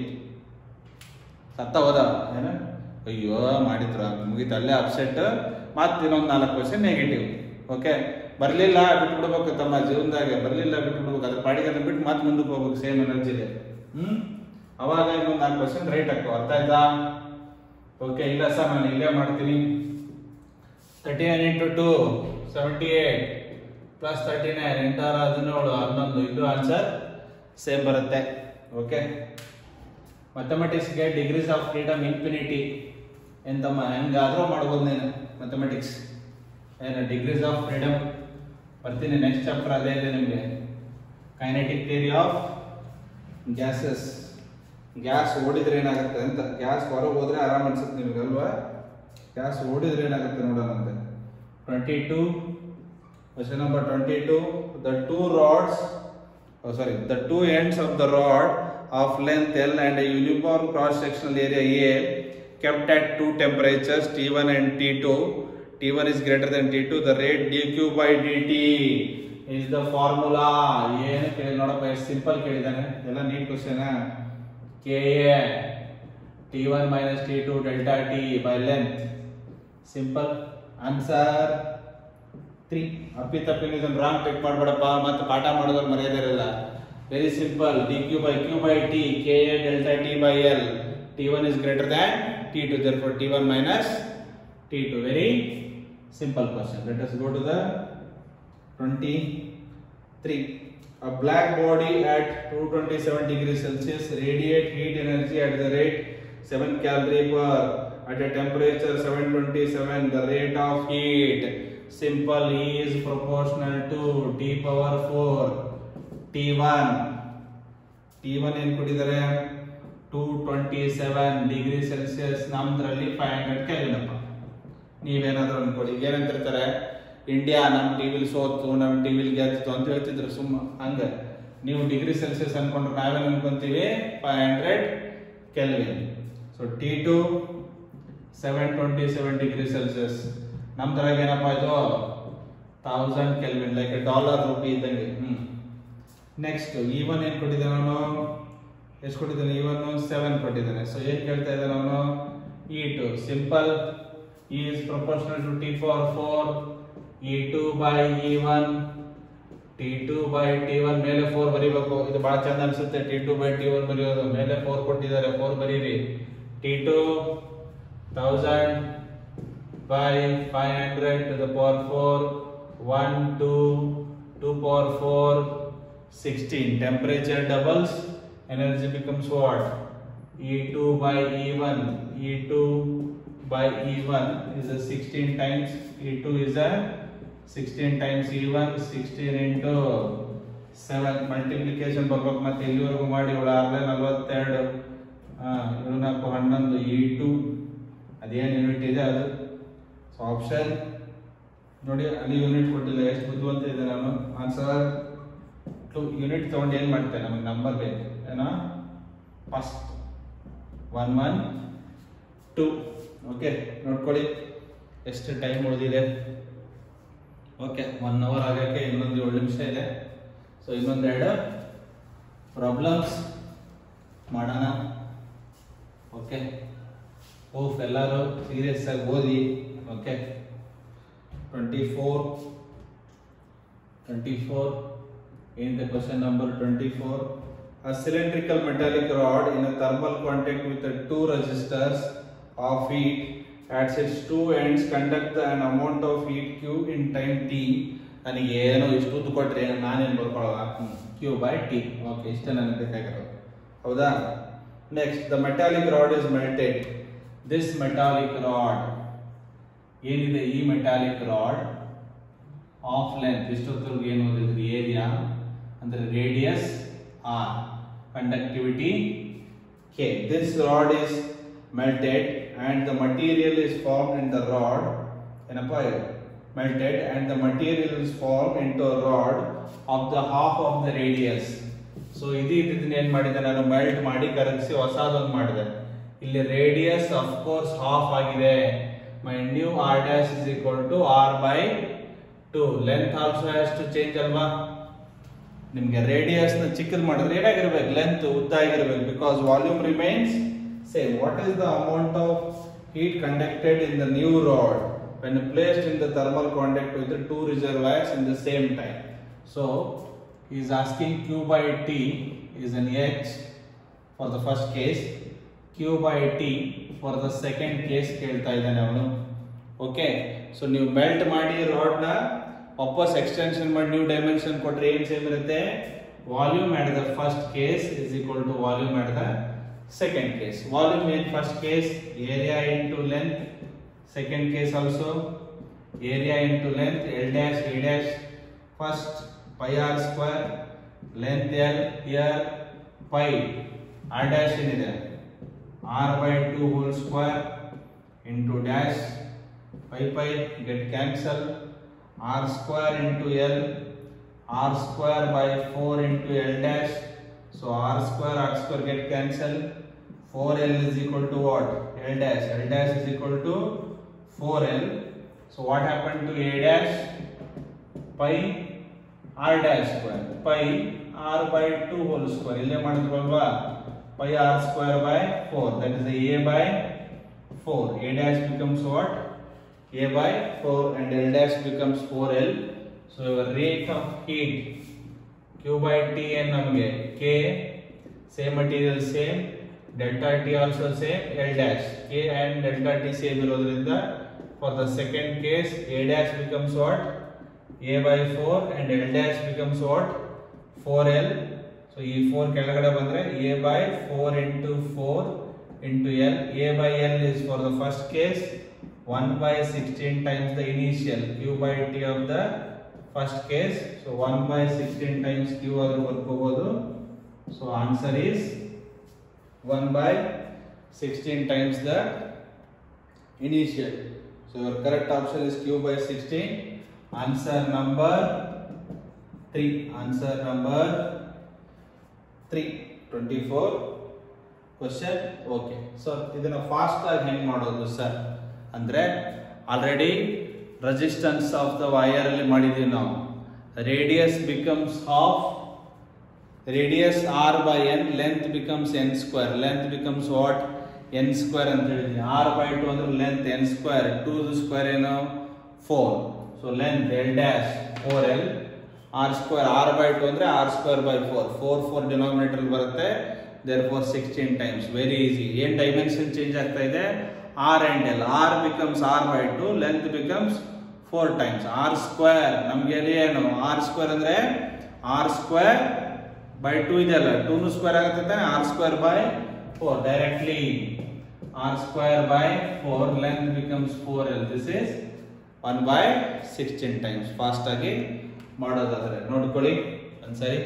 ಸತ್ತ ಹೋದ ಏನು ಅಯ್ಯೋ ಮಾಡಿದ್ರು ಮುಗೀತು ಅಲ್ಲೇ ಅಪ್ಸೆಟ್ ಮತ್ತೆ ಇನ್ನೊಂದು ನಾಲ್ಕು ಕ್ವಶನ್ ನೆಗೆಟಿವ್ ಓಕೆ ಬರಲಿಲ್ಲ ಬಿಟ್ಬಿಡ್ಬೇಕು ತಮ್ಮ ಜೀವನದಾಗ ಬರಲಿಲ್ಲ ಬಿಟ್ಬಿಡ್ಬೇಕು ಅದ್ರ ಪಾಡಿಗೆ ಅದನ್ನ ಬಿಟ್ಟು ಮತ್ತೆ ಮುಂದಕ್ಕೆ ಹೋಗ್ಬೇಕು ಸೇಮ್ ಎನರ್ಜಿದೆ ಹ್ಮ್ ಅವಾಗ ಇನ್ನೊಂದು ನಾಲ್ಕು ಕ್ವಶನ್ ರೈಟ್ ಹಾಕೋ ಅರ್ಥ ಆಯ್ತಾ ಓಕೆ ಇಲ್ಲ ಸರ್ ನಾನು ಇಲ್ಲೇ ಮಾಡ್ತೀನಿ thirty nine into two seventy eight plus thirty nine ಎಂಟಾರ ಹದಿನೇಳು ಹನ್ನೊಂದು ಇದು ಆನ್ಸರ್ ಸೇಮ್ ಬರುತ್ತೆ ಓಕೆ ಮ್ಯಾಥಮೆಟಿಕ್ಸ್ಗೆ ಡಿಗ್ರೀಸ್ ಆಫ್ ಫ್ರೀಡಮ್ ಇನ್ಫಿನಿಟಿ ಎಂತಮ್ಮ ಹೆಂಗಾದ್ರೂ ಮಾಡ್ಬೋದು ನೀನು ಮ್ಯಾಥಮೆಟಿಕ್ಸ್ ಏನು ಡಿಗ್ರೀಸ್ ಆಫ್ ಫ್ರೀಡಮ್ ಬರ್ತೀನಿ ನೆಕ್ಸ್ಟ್ ಚಾಪ್ಟರ್ ಅದೇ ಇದೆ ನಿಮಗೆ kinetic theory of gases gas ಓಡಿದ್ರೆ ಏನಾಗುತ್ತೆ ಅಂತ ಗ್ಯಾಸ್ ಹೊರಗೆ ಹೋದ್ರೆ ಆರಾಮ್ ಅನ್ಸುತ್ತೆ ನಿಮ್ಗೆ ಅಲ್ವಾ ಗ್ಯಾಸ್ ಓಡಿದ್ರೆ ಏನಾಗುತ್ತೆ ನೋಡೋಣ ಅಂತ twenty two question number twenty two the two rods sorry the two ends of the rod of length l and a uniform cross sectional area a kept at two temperatures T1 and T2. T1 is greater than T2. The rate dq by dt is the formula. ಏನು ಕೇಳಿ ನೋಡಪ್ಪ ಎಷ್ಟು simple ಕೇಳಿದಾನೆ ಎಲ್ಲ NEET question k a t one minus T two delta T by length simple answer three ಅಪ್ಪಿ ತಪ್ಪಿ ಇದನ್ನು wrong tech ಮಾಡಬೇಡಪ್ಪ ಮತ್ತೆ ಪಾಠ ಮಾಡೋದ್ರ ಮರ್ಯಾದೆ ಇರಲ್ಲ very simple d q by q by t k A delta T by l t one is greater than t two therefore t one minus T two very simple question let us go to the 23 a black body at 227 degrees celsius radiate heat energy at the rate 7 calorie per at a temperature 727 the rate of heat simple E is proportional to t power 4 t1 t1 ಏನ್ ಕೊಟ್ಟಿದ್ದಾರೆ two twenty seven degree Celsius ನಮ್ದ್ರಲ್ಲಿ five hundred ಕೆಲ್ವಿನಪ್ಪ ನೀವೇನಾದ್ರೂ ಅನ್ಕೊಳ್ಳಿ ಏನಂತಿರ್ತಾರೆ India ನಮ್ಮ ಟಿವಿಲಿ ಸೋತು ನಮ್ಮ ಟಿವಿಲಿ ಗೆದ್ದು ಅಂತ ಹೇಳ್ತಿದ್ರು ಸುಮ್ಮ ಹಂಗ ನೀವು ಡಿಗ್ರಿ ಸೆಲ್ಸಿಯಸ್ ಅನ್ಕೊಂಡ್ರೆ ನಾವೇನ್ ಅನ್ಕೊಂತೀವಿ five hundred kelvin so t two seven twenty seven degree Celsius ನಮ್ದ್ರಾಗ ಏನಪ್ಪ ಇದು thousand kelvin like dollar rupee ಇದ್ದಂಗೆ ಹ್ಮ್ ನೆಕ್ಸ್ಟ್ ಈ ಒನ್ ಏನ್ ಕೊಟ್ಟಿದ್ದಾನೆ ಅವನು ಎಷ್ಟು ಕೊಟ್ಟಿದ್ದಾನೆ ಈ ಒನ್ ಸೆವೆನ್ ಕೊಟ್ಟಿದ್ದಾನೆ ಸೊ ಏನ್ ಕೇಳ್ತಾ ಇದ್ದಾನೆ ಅವನು e two simple e is proportional to t for four e two by e one t two by T one ಮೇಲೆ ಫೋರ್ ಬರೀಬೇಕು ಇದು ಬಹಳ ಚಂದ ಅನ್ಸುತ್ತೆ t two by T one ಬರೆಯೋದು ಮೇಲೆ ಫೋರ್ ಕೊಟ್ಟಿದ್ದಾರೆ ಫೋರ್ ಬರೀರಿ t two thousand by 500 to the power 4 1 2 2 power 4 16 temperature doubles energy becomes what e2 by e1 e2 by e1 is a 16 times e2 is a 16 times e1 16 into 7 multiplication ಬರ್ಬೇಕು ಮತ್ತೆ ಇಲ್ಲಿವರೆಗೂ ಮಾಡಿ ಇವಳು Harley ನಲ್ವತ್ತೆರಡು ಏಳು ನಾಲ್ಕು ಹನ್ನೊಂದು ಇ ಟು ಅದೇನು ಯೂನಿಟ್ ಇದೆ ಅದು ಸೊ ಆಪ್ಷನ್ ನೋಡಿ ಅಲ್ಲಿ ಯೂನಿಟ್ ಕೊಟ್ಟಿಲ್ಲ ಎಷ್ಟು ಬುದ್ಧಿವಂತ ಇದೆ ನಾನು ಆನ್ಸರ್ ಟು ಯೂನಿಟ್ ತಗೊಂಡು ಏನು ಮಾಡ್ತೇನೆ ನಮಗೆ ನಂಬರ್ ಬೇಕು ಏನೋ first one one two okay ನೋಡ್ಕೊಳ್ಳಿ ಎಷ್ಟು ಟೈಮ್ ಉಳಿದಿದೆ ಓಕೆ ಒನ್ ಅವರ್ ಆಗೋಕ್ಕೆ ಇನ್ನೊಂದು ಏಳು ನಿಮಿಷ ಇದೆ ಸೊ ಇನ್ನೊಂದೆರಡು ಪ್ರಾಬ್ಲಮ್ಸ್ ಮಾಡೋಣ ಓಕೆ ಹೋಪ್ ಎಲ್ಲರೂ ಸೀರಿಯಸ್ ಆಗಿ ಓದಿ okay twenty four twenty four ಏನಿದೆ question number twenty four A cylindrical metallic rod in a thermal contact with the two resistors of heat at its two ends conduct an amount of heat Q in time T ನನಗೆ ಏನೋ ಇಷ್ಟು ಉದ್ದು ಕೊಟ್ರೆ ನಾನೇನು ಬರ್ಕೊಳ್ಳೋದ q by t okay ಇಷ್ಟೇ ನನಗೆ ಬೇಕಾಗಿರೋದು ಹೌದಾ next the metallic rod is melted this metallic rod ಏನಿದೆ ಈ ಮೆಟಾಲಿಕ್ ರಾಡ್ ಆಫ್ ಲೆಂತ್ ಇಷ್ಟೊತ್ತರೆಗೂ ಏನು ಓದಿದ್ರಿ ಏರಿಯಾ ಅಂದ್ರೆ radius r conductivity k this rod is melted and the material is formed in the rod ಏನಪ್ಪ melted and the material is formed into a rod of the half of the radius so ಇದು ಇದನ್ನ ಏನ್ ಮಾಡಿದೆ ನಾನು melt ಮಾಡಿ ಕರಗಿಸಿ ಹೊಸದೊಂದು ಮಾಡಿದೆ ಇಲ್ಲಿ ರೇಡಿಯಸ್ ಅಫ್ ಕೋರ್ಸ್ ಹಾಫ್ ಆಗಿದೆ my new r dash is equal to r by two length also has to change ಅಲ್ವಾ ನಿಮ್ಗೆ ರೇಡಿಯಸ್ ನ ಚಿಕ್ಕದ್ ಮಾಡಿದ್ರೆ ಏನಾಗಿರ್ಬೇಕು ಲೆಂತ್ ಉದ್ದ ಆಗಿರ್ಬೇಕು because volume remains same what is the amount of heat conducted in the new rod when placed in the thermal conduct with the two reservoirs in the same time. So he is asking Q by T is an H for the first case, Q by T for the second case ಕೇಳ್ತಾ ಇದ್ದಾನೆ ಅವನು okay so ನೀವು melt ಮಾಡಿ rod ನ ವಾಪಸ್ extension ಮಾಡಿ new dimension ಕೊಟ್ರೆ ಏನ್ ಸೇಮ್ ಇರುತ್ತೆ volume at the first case is equal to volume at the second case volume in first case area into length second case also area into length l dash a dash first pi r square length l here pi r dash ಏನಿದೆ r by 2 whole square into dash pi pi get cancel r square into l r square by 4 into l dash so r square r square get cancel 4l is equal to what l dash l dash is equal to 4l so what happened to a dash pi r dash square pi r by 2 whole square ಇಲ್ಲೇ ಮಾಡಿದ್ರಲ್ವಾ pi r square by 4 that is a by 4 a dash becomes what a by 4 and l dash becomes 4l so your rate of heat q by t and ನಮಗೆ k same material same delta t also same l dash k and delta t same ಇರೋದ್ರಿಂದ for the second case a dash becomes what a by 4 and l dash becomes what 4l so ಈ 4 ಕೆಳಗಡೆ ಬಂದ್ರೆ a by 4 into 4 into l a by l is for the first case 1 by 16 times the initial q by t of the first case so 1 by 16 times q ಆದ್ರೂ ಬರ್ಕೋಬಹುದು so answer is 1 by 16 times the initial so your correct option is q by 16 answer number 3 answer number 3 24 question okay so ಇದನ್ನ fast ಆಗಿ ಹೆಂಗ್ ಮಾಡೋದು sir ಅಂದ್ರೆ already resistance of the wire ಅಲ್ಲಿ ಮಾಡಿದೀವಿ ನಾವು radius becomes half radius r by n length becomes n square length becomes what n square ಅಂತ ಹೇಳಿದ್ವಿ ಆರ್ ಬೈ ಟು ಅಂದ್ರೆ length n square two square ಏನು four so length l dash four l R square r by two ಅಂದ್ರೆ R square by four four four denominator ಬರುತ್ತೆ there four sixteen times very easy ಏನ್ dimension change ಆಗ್ತಾ ಇದೆ R and L R becomes R by two length becomes four times R square ನಮ್ಗೆ ಏನು R square ಅಂದ್ರೆ R square by two ಇದೆಯಲ್ಲ ಟೂನು square ಆಗುತ್ತೆ ತಾನೆ R square by four directly R square by four length becomes four L this is one by sixteen times fast ಆಗಿ ಮಾಡೋದಾದ್ರೆ ನೋಡ್ಕೊಳ್ಳಿ ಒಂದ್ಸರಿ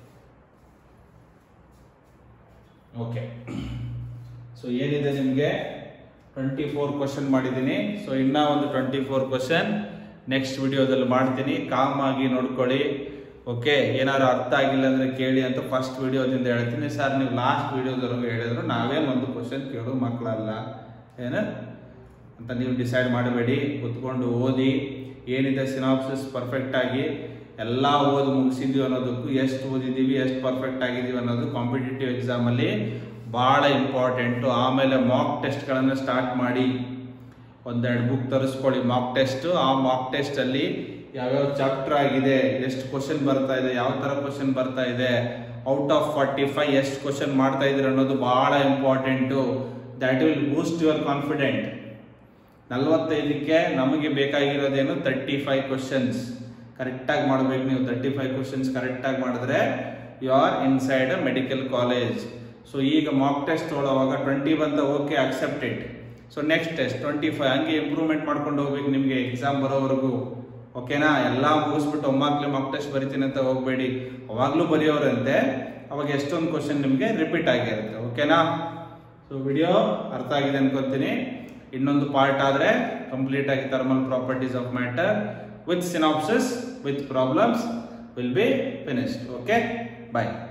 ಓಕೆ ಸೊ ಏನಿದೆ ನಿಮಗೆ ಟ್ವೆಂಟಿ ಫೋರ್ ಕ್ವಶನ್ ಮಾಡಿದ್ದೀನಿ ಸೊ ಇನ್ನ ಒಂದು ಟ್ವೆಂಟಿ ಫೋರ್ ಕ್ವಶನ್ ನೆಕ್ಸ್ಟ್ ವಿಡಿಯೋದಲ್ಲಿ ಮಾಡ್ತೀನಿ ಕಾಮ್ ಆಗಿ ನೋಡ್ಕೊಳ್ಳಿ ಓಕೆ ಏನಾದ್ರು ಅರ್ಥ ಆಗಿಲ್ಲ ಅಂದ್ರೆ ಕೇಳಿ ಅಂತ ಫಸ್ಟ್ ವಿಡಿಯೋದಿಂದ ಹೇಳ್ತೀನಿ ಸರ್ ನೀವು ಲಾಸ್ಟ್ ವಿಡಿಯೋದವರೆಗೂ ಹೇಳಿದ್ರು ನಾವೇನು ಒಂದು ಕ್ವಶನ್ ಕೇಳೋ ಮಕ್ಕಳಲ್ಲ ಏನು ಅಂತ ನೀವು ಡಿಸೈಡ್ ಮಾಡಬೇಡಿ ಕುತ್ಕೊಂಡು ಓದಿ ಏನಿದೆ ಸಿನಾಪ್ಸಿಸ್ ಪರ್ಫೆಕ್ಟ್ ಆಗಿ ಎಲ್ಲ ಓದಿ ಮುಗಿಸಿದ್ವಿ ಅನ್ನೋದಕ್ಕೂ ಎಷ್ಟು ಓದಿದ್ದೀವಿ ಎಷ್ಟು ಪರ್ಫೆಕ್ಟ್ ಆಗಿದ್ದೀವಿ ಅನ್ನೋದು ಕಾಂಪಿಟೇಟಿವ್ ಎಕ್ಸಾಮಲ್ಲಿ ಭಾಳ ಇಂಪಾರ್ಟೆಂಟು ಆಮೇಲೆ ಮಾಕ್ ಟೆಸ್ಟ್ಗಳನ್ನು ಸ್ಟಾರ್ಟ್ ಮಾಡಿ ಒಂದೆರಡು ಬುಕ್ ತರಿಸ್ಕೊಳ್ಳಿ ಮಾಕ್ ಟೆಸ್ಟ್ ಆ ಮಾಕ್ ಟೆಸ್ಟಲ್ಲಿ ಯಾವ್ಯಾವ ಚಾಪ್ಟರ್ ಆಗಿದೆ ಎಷ್ಟು ಕ್ವಶನ್ ಬರ್ತಾ ಇದೆ ಯಾವ ಥರ ಕ್ವಶನ್ ಬರ್ತಾ ಇದೆ ಔಟ್ ಆಫ್ ಫಾರ್ಟಿ ಫೈವ್ ಎಷ್ಟು ಕ್ವಶನ್ ಮಾಡ್ತಾ ಇದ್ದೀರ ಅನ್ನೋದು ಭಾಳ important that will boost your confident ನಲ್ವತ್ತೈದಕ್ಕೆ ನಮಗೆ ಬೇಕಾಗಿರೋದೇನು ತರ್ಟಿ ಫೈವ್ ಕ್ವಶನ್ಸ್ ಕರೆಕ್ಟಾಗಿ ಮಾಡಬೇಕು ನೀವು ತರ್ಟಿ ಫೈವ್ ಕ್ವಶನ್ಸ್ ಕರೆಕ್ಟಾಗಿ ಮಾಡಿದ್ರೆ you are inside a medical college so ಈಗ ಮಾಕ್ ಟೆಸ್ಟ್ ತೊಗೊಳ್ಳೋವಾಗ ಟ್ವೆಂಟಿ ಬಂದ okay accepted so next test twenty five ಹಂಗೆ ಇಂಪ್ರೂವ್ಮೆಂಟ್ ಮಾಡ್ಕೊಂಡು ಹೋಗ್ಬೇಕು ನಿಮಗೆ ಎಕ್ಸಾಮ್ ಬರೋವರೆಗೂ ಓಕೆನಾ ಎಲ್ಲ ಮುಗಿಸ್ಬಿಟ್ಟು ಒಮ್ಮಾಗ್ಲೇ ಮಾಕ್ ಟೆಸ್ಟ್ ಬರಿತೀನಿ ಅಂತ ಹೋಗಬೇಡಿ ಅವಾಗಲೂ ಬರೆಯೋರಂತೆ ಅವಾಗ ಎಷ್ಟೊಂದು ಕ್ವಶನ್ ನಿಮಗೆ ರಿಪೀಟ್ ಆಗಿರುತ್ತೆ ಓಕೆನಾ ಸೊ ವಿಡಿಯೋ ಅರ್ಥ ಆಗಿದೆ ಅನ್ಕೋತೀನಿ ಇನ್ನೊಂದು ಪಾರ್ಟ್ ಆದರೆ ಕಂಪ್ಲೀಟ್ ಆಗಿ thermal properties of matter with synopsis with problems will be finished okay bye